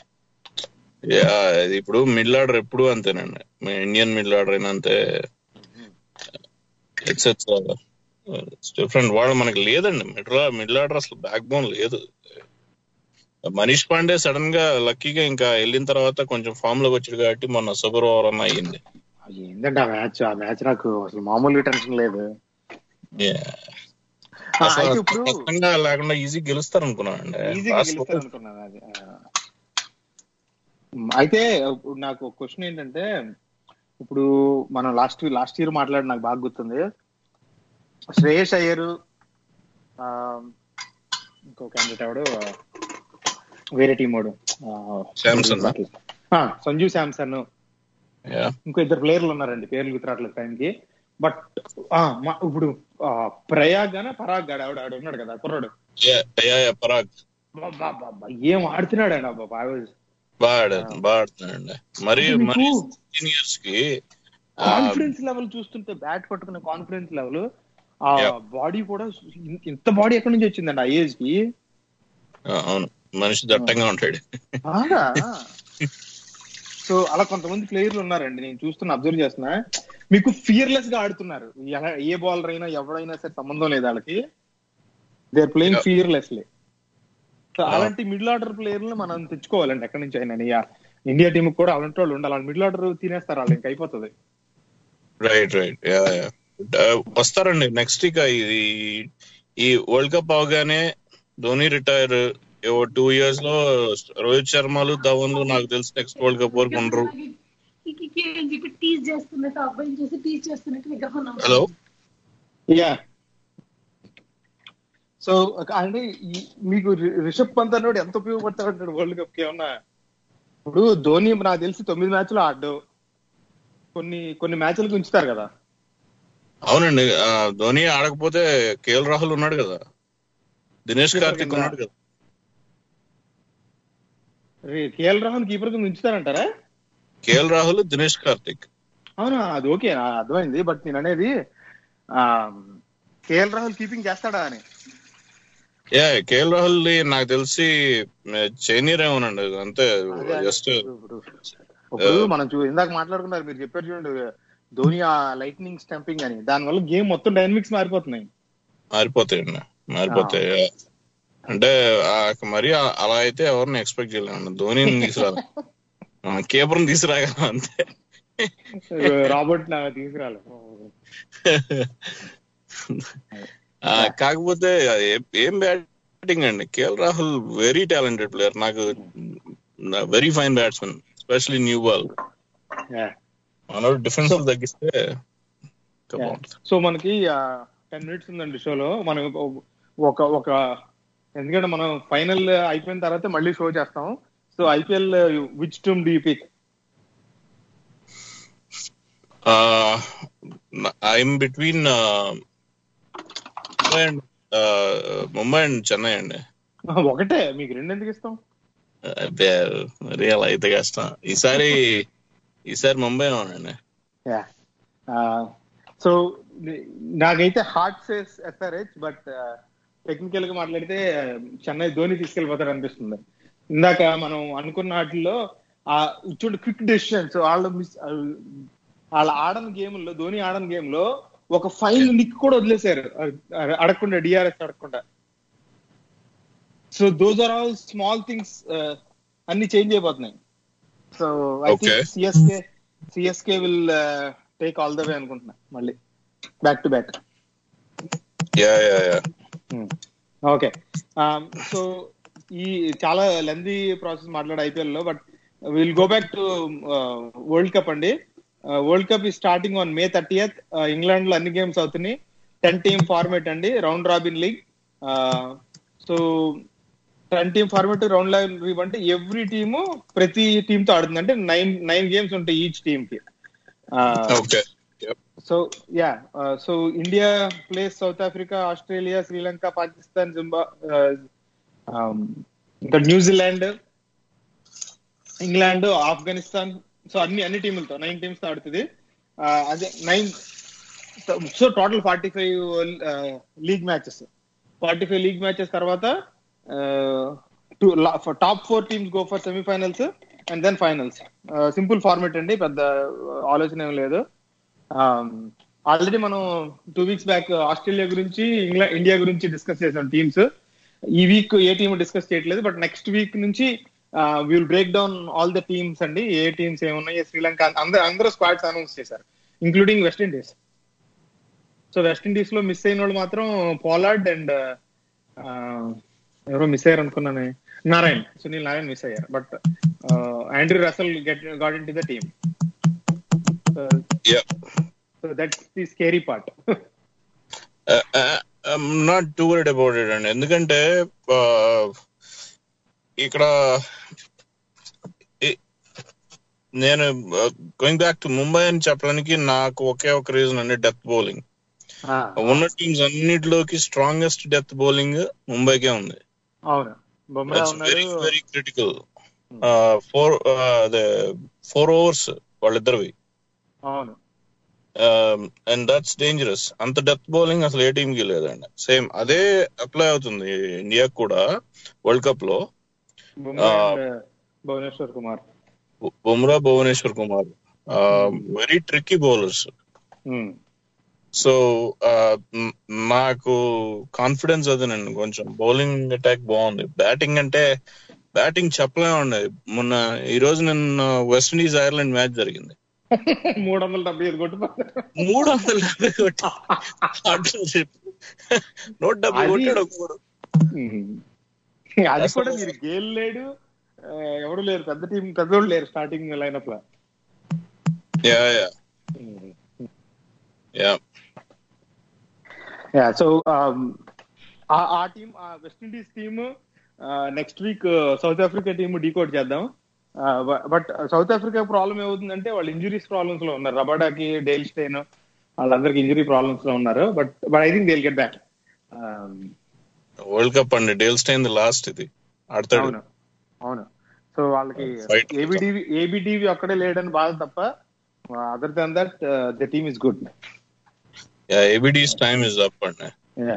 ఇప్పుడు మిడిల్ ఆర్డర్ ఎప్పుడు అంతేనండి మన ఇండియన్ మిడిల్ ఆర్డర్ అయినా అంతే ఇట్స్ ఇట్స్ డిఫరెంట్ వాళ్ళు మనకి లేదండి మిడిల్ మిడిల్ ఆర్డర్ అసలు బ్యాక్ బోన్ లేదు మనీష్ పాండే సడన్ గా లక్కీగా ఇంకా వెళ్ళిన తర్వాత కొంచెం ఫామ్ లోకి వచ్చాడు కాబట్టి మొన్న సూపర్ ఓవర్ అన్న అయ్యింది ఏంటంటే ఆ మ్యాచ్ ఆ మ్యాచ్ నాకు అసలు మామూలుగా టెన్షన్ లేదు Yeah. ఆ, అసలు అయితే ఇప్పుడు కష్టంగా లేకుండా ఈజీ గెలుస్తారు అనుకున్నానండి ఈజీగా గెలుస్తారు అనుకున్నాను అది ఆ. అయితే ఇప్పుడు నాకు ఒక క్వశ్చన్ ఏంటంటే ఇప్పుడు మనం లాస్ట్ లాస్ట్ ఇయర్ మాట్లాడి నాకు బాగా గుర్తుంది శ్రేయస్ అయ్యర్ ఆ, ఇంకో క్యాండిడేట్ ఎవడు ఆ, వేరే టీం వాడు ఆ, శాంసన్ ఆ, సంజు శాంసన్ Yeah. ఇంకో ఇద్దరు ప్లేయర్లు ఉన్నారండి పేర్లు గుర్తురాట్లేదు టైంకి బట్ ఆ, మా- ఇప్పుడు ఆ, ప్రయాగ్ గాన పరాగ్ గాడు ఆవిడ ఆవిడ ఉన్నాడు కదా కుర్రాడు Yeah, yeah, yeah, పరాగ్ అబ్బబ్బబ్బబ్బ, ఏం ఆడుతున్నాడు అండి అబ్బా బాగా బాగా ఆడాడు, బాగా ఆడుతున్నాడండి మరి అంటే మరి మీకు సిక్స్టీన్ ఇయర్స్ కి ఆ, కాన్ఫిడెన్స్ లెవెల్ చూస్తుంటే బ్యాట్ పట్టుకునే కాన్ఫిడెన్స్ లెవెల్ ఆ Yeah. బాడీ కూడా ఇన్- ఇంత బాడీ ఎక్కడి నుంచి వచ్చిందండి ఆ ఏజ్ కి ఆ, అవును మనిషి దట్టంగా ఉంటాడు బాగా సో అలా కొంతమంది ప్లేయర్లు ఉన్నారండి నేను చూస్తున్నా అబ్జర్వ్ చేస్తున్నా మీకు ఫియర్లెస్ గా ఆడుతున్నారు ఎలా- ఏ బౌలర్ అయినా ఎవరైనా సరే సంబంధం లేదు వాళ్ళకి they are playing Yeah. Fearlessly so అలాంటి మిడిల్ ఆర్డర్ ప్లేయర్లు మనం తెచ్చుకోవాలండి ఎక్కడి నుంచి అయినా ఇక ఇండియా టీం కూడా అలాంటి వాళ్ళు ఉండాలి మిడిల్ ఆర్డర్ తినేస్తారు వాళ్ళు ఇంకా అయిపోతుంది రైట్ రైట్ యా యా వస్తారండి నెక్స్ట్ ఇక ఈ ఈ వరల్డ్ కప్ అవగానే ధోని రిటైర్ టూ ఇయర్స్ లో రోహిత్ శర్మలు ధవన్లు నాకు తెలిసి నెక్స్ట్ వరల్డ్ కప్ వరకు ఉండరు అని చెప్పి టీజ్ చేస్తున్నట్టు ఆ అబ్బాయిని చూసి టీజ్ చేస్తున్నట్టు విగ్రహం హలో యా సో అంటే ఈ- మీకు రి- రిషబ్ పంత్ అన్నోడు ఎంత ఉపయోగపడతాడు వరల్డ్ కప్ కి ఏమన్నా ఇప్పుడు ధోని నాకు తెలిసి తొమ్మిది మ్యాచ్లు ఆడ్డు కొన్ని కొన్ని మ్యాచ్లకు ఉంచుతారు కదా అవునండి ఆ, ధోని ఆడకపోతే కేఎల్ రాహుల్ ఉన్నాడు కదా దినేష్ కార్తిక్ ఉన్నాడు కదా రే- కేఎల్ రాహుల్ కీపర్ కింద ఉంచుతారంటారా కేఎల్ రాహుల్ దినేష్ కార్తిక్ అవునా అది ఓకే ఆ, అర్థమైంది బట్ నేను అనేది ఆ కేఎల్ రాహుల్ కీపింగ్ చేస్తాడా అని యా కేఎల్ రాహుల్ ని నాకు తెలిసి చేయనీరేమోనండి అంతే అదే, జస్ట్ ఇప్పుడు ఇప్పుడు మనం చూ ఇందాక మాట్లాడుకున్నారు మీరు చెప్పారు చూడండి ధోని ఆ లైట్నింగ్ స్టంపింగ్ అని దానివల్ల గేమ్ మొత్తం డైనమిక్స్ మారిపోతున్నాయి మారిపోతాయండి మారిపోతాయి అంటే ఆ మరి ఆ- అలా అయితే ఎవరిని ఎక్స్పెక్ట్ చేయలేము ధోనిని తీసుకురాలి కీపర్ తీసుకురాగలం అంతే రాబర్ట్ నా తీసుకురాలి ఆ, కాకపోతే ఏ- ఏం బ్యాటింగ్ అండి KL Rahul very talented player నాకు very fine batsmen especially new ball Yeah. మనోడు డిఫెన్స్ తగ్గిస్తే ఇంకా బాగుంటుంది. సో మనకి టెన్ మినిట్స్ ఉందండి షోలో మనం ఒక ఒక ఎందుకంటే మనం ఫైనల్ అయిపోయిన తర్వాత మళ్ళీ షో చేస్తాం so IPL which team the pick I'm between Mumbai and Mumbai and Chennai అండి ఒకటే మీకు రెండు ఎందుకు ఇస్తాం అబ్బే, మరి అలా అయితే కష్టం ఈసారి ఈసారి ముంబై అవునండి యా సో నాకైతే heart says SRH but technical గా మాట్లాడితే చెన్నై ధోని తీసుకెళ్లిపోతారు అనిపిస్తుంది ఇందాక మనం అనుకున్న వాటిల్లో ఆ చూడు క్విక్ డెసిషన్స్ వాళ్ళు మిస్ వాళ్ళ ఆడని గేమ్ లో ధోని ఆడని గేమ్ లో ఒక ఫైన్ నిక్ కూడా వదిలేశారు అ- అడగకుండా డిఆర్ఎస్ అడగకుండా so those are all small things అన్ని చేంజ్ అయిపోతున్నాయి so I Okay. Think CSK CSK will take all the way అనుకుంటున్నా మళ్ళీ back to back yeah yeah yeah okay so ఈ చాలా లెందీ ప్రాసెస్ మాట్లాడే ఐపీఎల్ లో but will go back to world cup అండి వరల్డ్ కప్ ఈ starting on May thirtieth England లో అన్ని గేమ్స్ అవుతున్నాయి టెన్ టీమ్ ఫార్మేట్ అండి round robin league so ten team format round league అంటే ఎవ్రీ టీము ప్రతి టీమ్ తో ఆడుతుంది అంటే నైన్ నైన్ గేమ్స్ ఉంటాయి ఈచ్ టీమ్ కి okay so yeah so India plays South Africa Australia Sri Lanka Pakistan జింబా ఇంకా న్యూజిలాండ్ ఇంగ్లాండ్ ఆఫ్ఘనిస్తాన్ సో అన్ని అన్ని టీములతో నైన్ టీమ్స్ తో ఆడుతుంది ఆ, అదే nine so total forty five league matches forty five league matches తర్వాత two top four teams go for semifinals and then finals simple format అండి పెద్ద ఆలోచన ఏం లేదు ఆల్రెడీ మనం టూ వీక్స్ బ్యాక్ ఆస్ట్రేలియా గురించి ఇంగ్లా ఇండియా గురించి డిస్కస్ చేసాం టీమ్స్ ఈ వీక్ ఏ టీమ్ డిస్కస్ చేయట్లేదు బట్ నెక్స్ట్ వీక్ నుంచి will break down all the teams అండి ఏ టీమ్స్ ఏమున్నాయి శ్రీలంక అందరూ అందరూ స్క్వాడ్స్ అనౌన్స్ చేశారు including West Indies so West Indies లో మిస్ అయిన వాళ్ళు మాత్రం పోలార్డ్ అండ్ ఎవరో మిస్ అయ్యారు అనుకున్నాను నారాయణ్ సునీల్ నారాయణ్ మిస్ అయ్యారు but Andrew Russell get got in to the team yeah so that's the scary part not too worried about it అండి ఎందుకంటే ఆ, ఇక్కడ ఈ- నేను గోయింగ్ బ్యాక్ టు ముంబై అని చెప్పడానికి నాకు ఒకే ఒక రీజన్ అండి డెత్ బౌలింగ్ ఉన్న టీమ్స్ అన్నిటిలోకి స్ట్రాంగెస్ట్ డెత్ బౌలింగ్ ముంబైకే ఉంది అవును బొమ్రా ఉన్నాడు వెరీ వెరీ క్రిటికల్ ఫోర్ అదే ఫోర్ ఓవర్స్ వాళ్ళిద్దరివి అవును అండ్ దట్స్ డేంజరస్ అంత డెత్ బౌలింగ్ అసలు ఏ టీమ్ కి లేదండి సేమ్ అదే అప్లై అవుతుంది ఇండియాకి కూడా వరల్డ్ కప్ లో బుమ్రా ఆ, and, Bhuvneshwar Kumar Bumrah Bhuvneshwar Kumar very tricky bowlers so నాకు కాన్ఫిడెన్స్ అదేనండి కొంచెం బౌలింగ్ అటాక్ బాగుంది బ్యాటింగ్ అంటే బ్యాటింగ్ చెప్పలేమండి మొన్న ఈ రోజు నిన్న వెస్టిండీస్ ఐర్లాండ్ మ్యాచ్ జరిగింది మూడు వందల డెబ్బై ఐదు కొట్టుకున్నారు మూడు వందల డెబ్బై కొట్టి పార్ట్నర్షిప్ నూట డెబ్బై అది- కొట్టాడు ఒకడు అది కూడా మీరు గేల్ లేడు ఆ, ఎవరు లేరు పెద్ద టీం పెద్దోళ్ళు లేరు స్టార్టింగ్ లైనప్ లో yeah yeah yeah yeah so ఆ టీం ఆ West Indies team next week South Africa team decode చేద్దాం బట్ సౌత్ ఆఫ్రికా ప్రాబ్లం ఏమవుతుందంటే వాళ్ళు ఇంజురీస్ ప్రాబ్లమ్స్ లో ఉన్నారు రబాడాకి డేల్ స్టైన్ వాళ్ళందరికి ఇంజురీ ప్రాబ్లమ్స్ లో ఉన్నారు but but I think they get back World cup అండి డేల్ స్టైన్ లాస్ట్ ఇది ఆడతాడు అవును అవును సో వాళ్ళకి Fight. ఏబిడివి ఏబిడివి ఒక్కడే లేడని బాధ తప్ప other than that the team is good yeah ABD's time is up అండి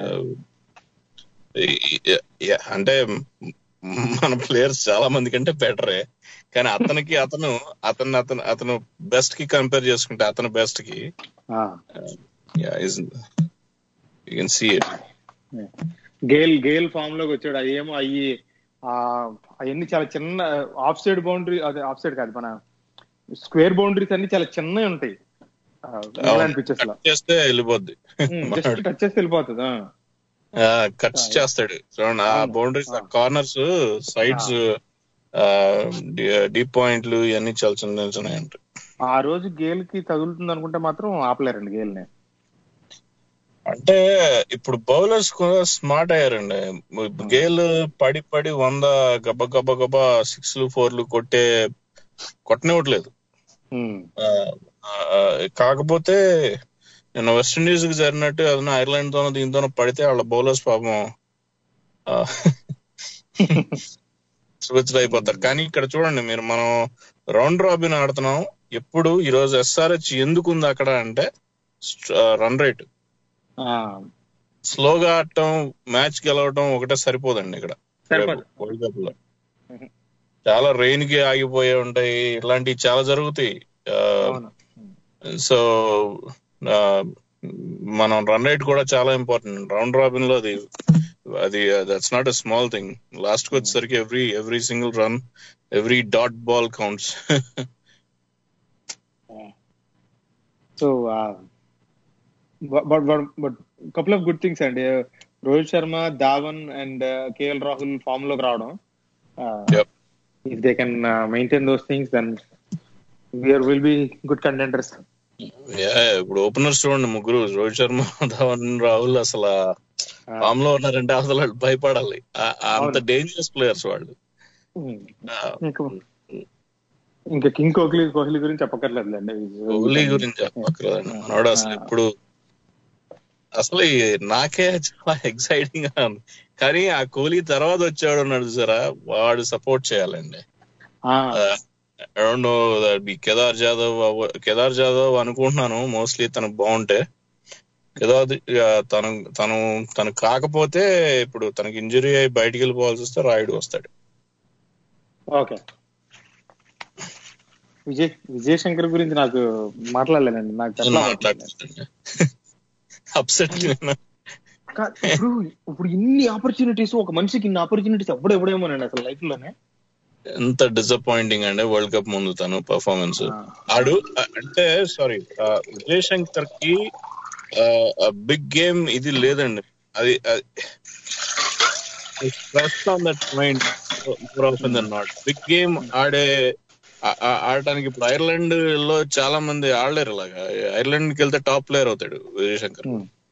Yeah, yeah, అంటే మన ప్లేయర్స్ చాలా మంది కంటే బెటరే కానీ అతనికి అతను అతను అతను అతను బెస్ట్ కి కంపేర్ చేసుకుంటే అతను బెస్ట్ కి you can see it Gayle Gayle form లోకి వచ్చాడు అది ఏమో అయ్యి అవన్నీ చాలా చిన్న ఆఫ్ సైడ్ బౌండరీ అదే ఆఫ్ సైడ్ కాదు మన స్క్వేర్ బౌండరీస్ అన్ని చాలా చిన్నవి ఉంటాయి ఇంగ్లాండ్ పిక్చర్స్ లో చేస్తే వెళ్ళిపోద్ది జస్ట్ టచ్ చేస్తే వెళ్ళిపోతుంది ఆ. కట్స్ చేస్తాడు చూడండి ఆ బౌండరీస్ ఆ కార్నర్స్ సైడ్స్ డీప్ పాయింట్లు ఇవన్నీ చాలా చిన్న చిన్న ఉంటాయి ఆ రోజు గేల్ కి తగులుతుంది అనుకుంటే మాత్రం ఆపలేరండి గేల్ ని అంటే ఇప్పుడు బౌలర్స్ కూడా స్మార్ట్ అయ్యారండి గేల్ పడి పడి వంద గబ్బ గబ్బ గబ్బ సిక్స్లు ఫోర్లు కొట్టే కొట్టనివ్వట్లేదు ఆ, ఆ, కాకపోతే నిన్న వెస్టిండీస్ కి జరిగినట్టు అదన ఐర్లాండ్ తోనో దీంతోనో పడితే వాళ్ళ బౌలర్స్ పాపం స్విచ్ అయిపోతారు కానీ ఇక్కడ చూడండి మీరు మనం రౌండ్ రాబిన్ ఆడుతున్నాం ఎప్పుడు ఈ రోజు ఎస్ఆర్హెచ్ ఎందుకు ఉంది అక్కడ అంటే రన్ రేట్ స్లోగా ఆడటం మ్యాచ్ గెలవటం ఒకటే సరిపోదండి ఇక్కడ సరిపోదు. వరల్డ్ కప్ లో చాలా రెయిన్ కి ఆగిపోయి ఉంటాయి ఇలాంటివి చాలా జరుగుతాయి అవును సో మనం రన్ రేట్ కూడా చాలా ఇంపార్టెంట్ రౌండ్ రాబిన్ లో అది అది that's not a small thing last కి వచ్చేసరికి every every single run every dot ball counts so but but couple of good things అండి Rohit Sharma Dhawan and KL Rahul form లోకి రావడం if they can maintain those things then we are will be good contenders ఇప్పుడు ఓపెనర్స్ చూడండి ముగ్గురు రోహిత్ శర్మ ధవన్ రాహుల్ అసలు ఫామ్ లో ఉన్నారంటే అసలు వాళ్ళు భయపడాలి ఆ- ఆ అంత డేంజరస్ ప్లేయర్స్ వాళ్ళు ఇంకా కింగ్ కోహ్లీ కోహ్లీ గురించి చెప్పక్కర్లేదులేండి కోహ్లీ గురించి చెప్పక్కర్లేదండి మనోడు అసలు ఎప్పుడు అసలు ఈ నాకే చాలా ఎక్సైటింగ్ గా ఉంది కానీ ఆ కోహ్లీ తర్వాత వచ్చాడు అన్నాడు చూసారా వాడు సపోర్ట్ చేయాలండి అరౌండ్ కేదార్ జాదవ్ అవ- కేదార్ జాదవ్ అనుకుంటున్నాను మోస్ట్లీ తనకు బాగుంటే కేదార్ ఇక తను తను తను కాకపోతే ఇప్పుడు తనకి ఇంజరీ అయి బయటికి వెళ్ళిపోవాల్సి వస్తే రాయుడు వస్తాడు ఓకే విజయ్ విజయ్ శంకర్ గురించి నాకు మాట్లాడలేనండి నాకు ఎట్లా మాట్లాడుతుంది అప్సెట్ కా- ఇప్పుడు ఇప్పుడు ఇన్ని ఆపర్చునిటీస్ ఒక మనిషికి ఇన్ని ఆపర్చునిటీస్ ఎప్పుడు ఎప్పుడేమోనండి అసలు లైఫ్ లోనే ఎంత డిసప్పాయింటింగ్ అండి వరల్డ్ కప్ ముందు తను పర్ఫార్మెన్స్ ఆడు అ- అంటే సారీ విజయ్ శంకర్ కి బిగ్ గేమ్ ఇది లేదండి అది on that mind more often than not big game ఆడే ఆ- ఆ- ఆడటానికి ఇప్పుడు ఐర్లాండ్ లో చాలా మంది ఆడలేరు ఇలాగా ఐర్లాండ్ కి వెళ్తే టాప్ ప్లేయర్ అవుతాడు విజయ్ శంకర్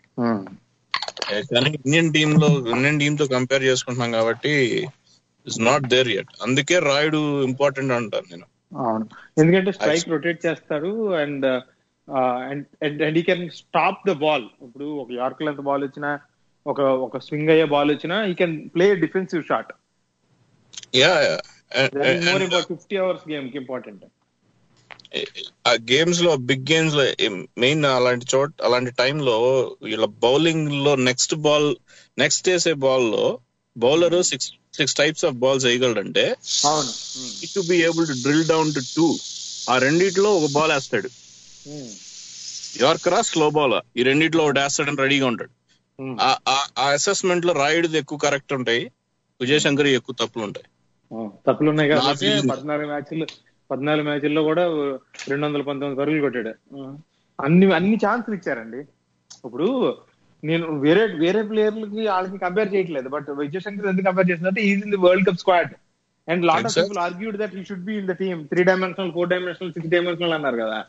కానీ ఇండియన్ టీమ్ లో ఇండియన్ టీమ్ తో కంపేర్ చేసుకుంటున్నాం కాబట్టి ఇట్స్ నాట్ దేర్ యట్ అందుకే రాయుడు ఇంపార్టెంట్ అంటాను నేను అవును ఎందుకంటే స్ట్రైక్ రొటేట్ చేస్తారు and and he can stop the ball ఇప్పుడు ఒక యార్క్ లెంత్ బాల్ వచ్చినా ఒక ఒక స్వింగ్ అయ్యే బాల్ వచ్చినా he can play defensive shot yeah more important fifty overs game కి ఇంపార్టెంట్ ఆ గేమ్స్ లో బిగ్ గేమ్స్ లో మెయిన్ అలాంటి చోట్ అలాంటి టైంలో వీళ్ళ బౌలింగ్ లో నెక్స్ట్ బాల్ నెక్స్ట్ వేసే బాల్ లో bowler six six types of balls వేయగలడంటే అవును to be able to drill down to two ఆ రెండిట్లో ఒక బాల్ వేస్తాడు యార్కరా స్లో బాల్ ఈ రెండిట్లో ఒకటి వేస్తాడని రెడీగా ఉంటాడు ఆ- ఆ- ఆ అసెస్మెంట్ లో రాయుడిది ఎక్కువ కరెక్ట్ ఉంటాయి విజయశంకర్ ఎక్కువ తప్పులు ఉంటాయి తప్పులు ఉన్నాయి నా కాబట్టి feeling. పద్నాలుగు మ్యాచ్లు పద్నాలుగు మ్యాచ్ల్లో కూడా రెండు వందల పంతొమ్మిది పరుగులు కొట్టాడు అన్ని అన్ని ఛాన్సులు ఇచ్చారండి ఇప్పుడు నేను వేరే వేరే ప్లేయర్లకి వాళ్ళకి కంపేర్ చేయట్లేదు బట్ విజయశంకర్ ఎందుకు కంపేర్ చేసినట్టు is in the World cup squad and lot of Exactly. People argued that he should be in the team three dimensional four dimensional six dimensional అన్నారు కదా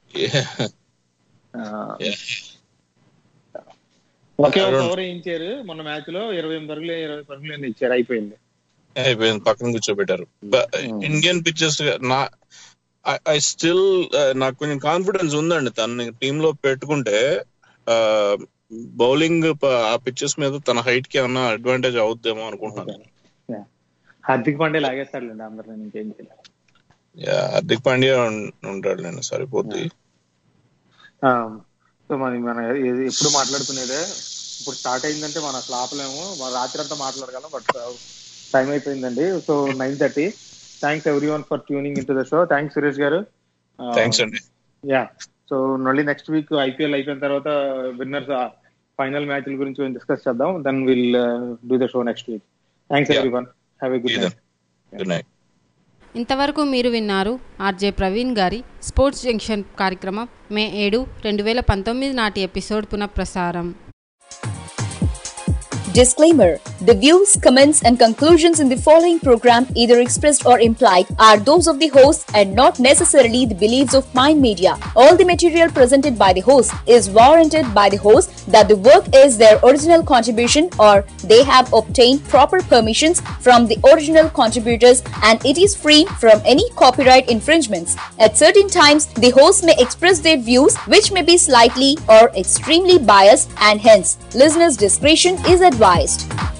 ఒకే ఒక ఓవర్ వేయించారు మొన్న మ్యాచ్ లో ఇరవై ఎనిమిది పరుగులు ఇరవై పరుగులు ఎన్ని ఇచ్చారు అయిపోయింది అయిపోయింది పక్కన కూర్చోబెట్టారు ఇండియన్ పిక్చర్స్ నా ఐ స్టిల్ నాకు కొంచెం కాన్ఫిడెన్స్ ఉందండి తన టీమ్ లో పెట్టుకుంటే బౌలింగ్ ఆ పిక్చర్స్ మీద తన హైట్ కి ఏమన్నా అడ్వాంటేజ్ అవుద్దేమో అనుకుంటున్నాను హార్దిక్ పాండే లాగేస్తాడులేండి అందరిని ఇంకేం చేయలేదు Yeah, హార్దిక్ పాండ్యా ఉం- ఉంటాడు నేను సరిపోద్ది సో మన మన ఇది ఎప్పుడు మాట్లాడుకునేదే ఇప్పుడు స్టార్ట్ అయిందంటే మనం అసలు ఆపలేము మన రాత్రి అంతా మాట్లాడగలం బట్ టైం అయిపోయిందండి so nine thirty thanks everyone for tuning in to the show thanks Suresh garu thanks అండి యా సో మళ్ళీ నెక్స్ట్ వీక్ ఐపీఎల్ అయిపోయిన తర్వాత విన్నర్స్ ఫైనల్ మ్యాచ్ల గురించి డిస్కస్ చేద్దాం then will do the show next week thanks everyone have a good night good night ఇంతవరకు మీరు విన్నారు ఆర్జే ప్రవీణ్ గారి స్పోర్ట్స్ జంక్షన్ కార్యక్రమం మే ఏడు రెండు వేల పంతొమ్మిది నాటి ఎపిసోడ్ పునఃప్రసారం Disclaimer The views, comments, and conclusions in the following program, either expressed or implied, are those of the host and not necessarily the beliefs of Mind Media. All the material presented by the host is warranted by the host that the work is their original contribution or they have obtained proper permissions from the original contributors and it is free from any copyright infringements. At certain times, the host may express their views which may be slightly or extremely biased and hence listeners' discretion is advised.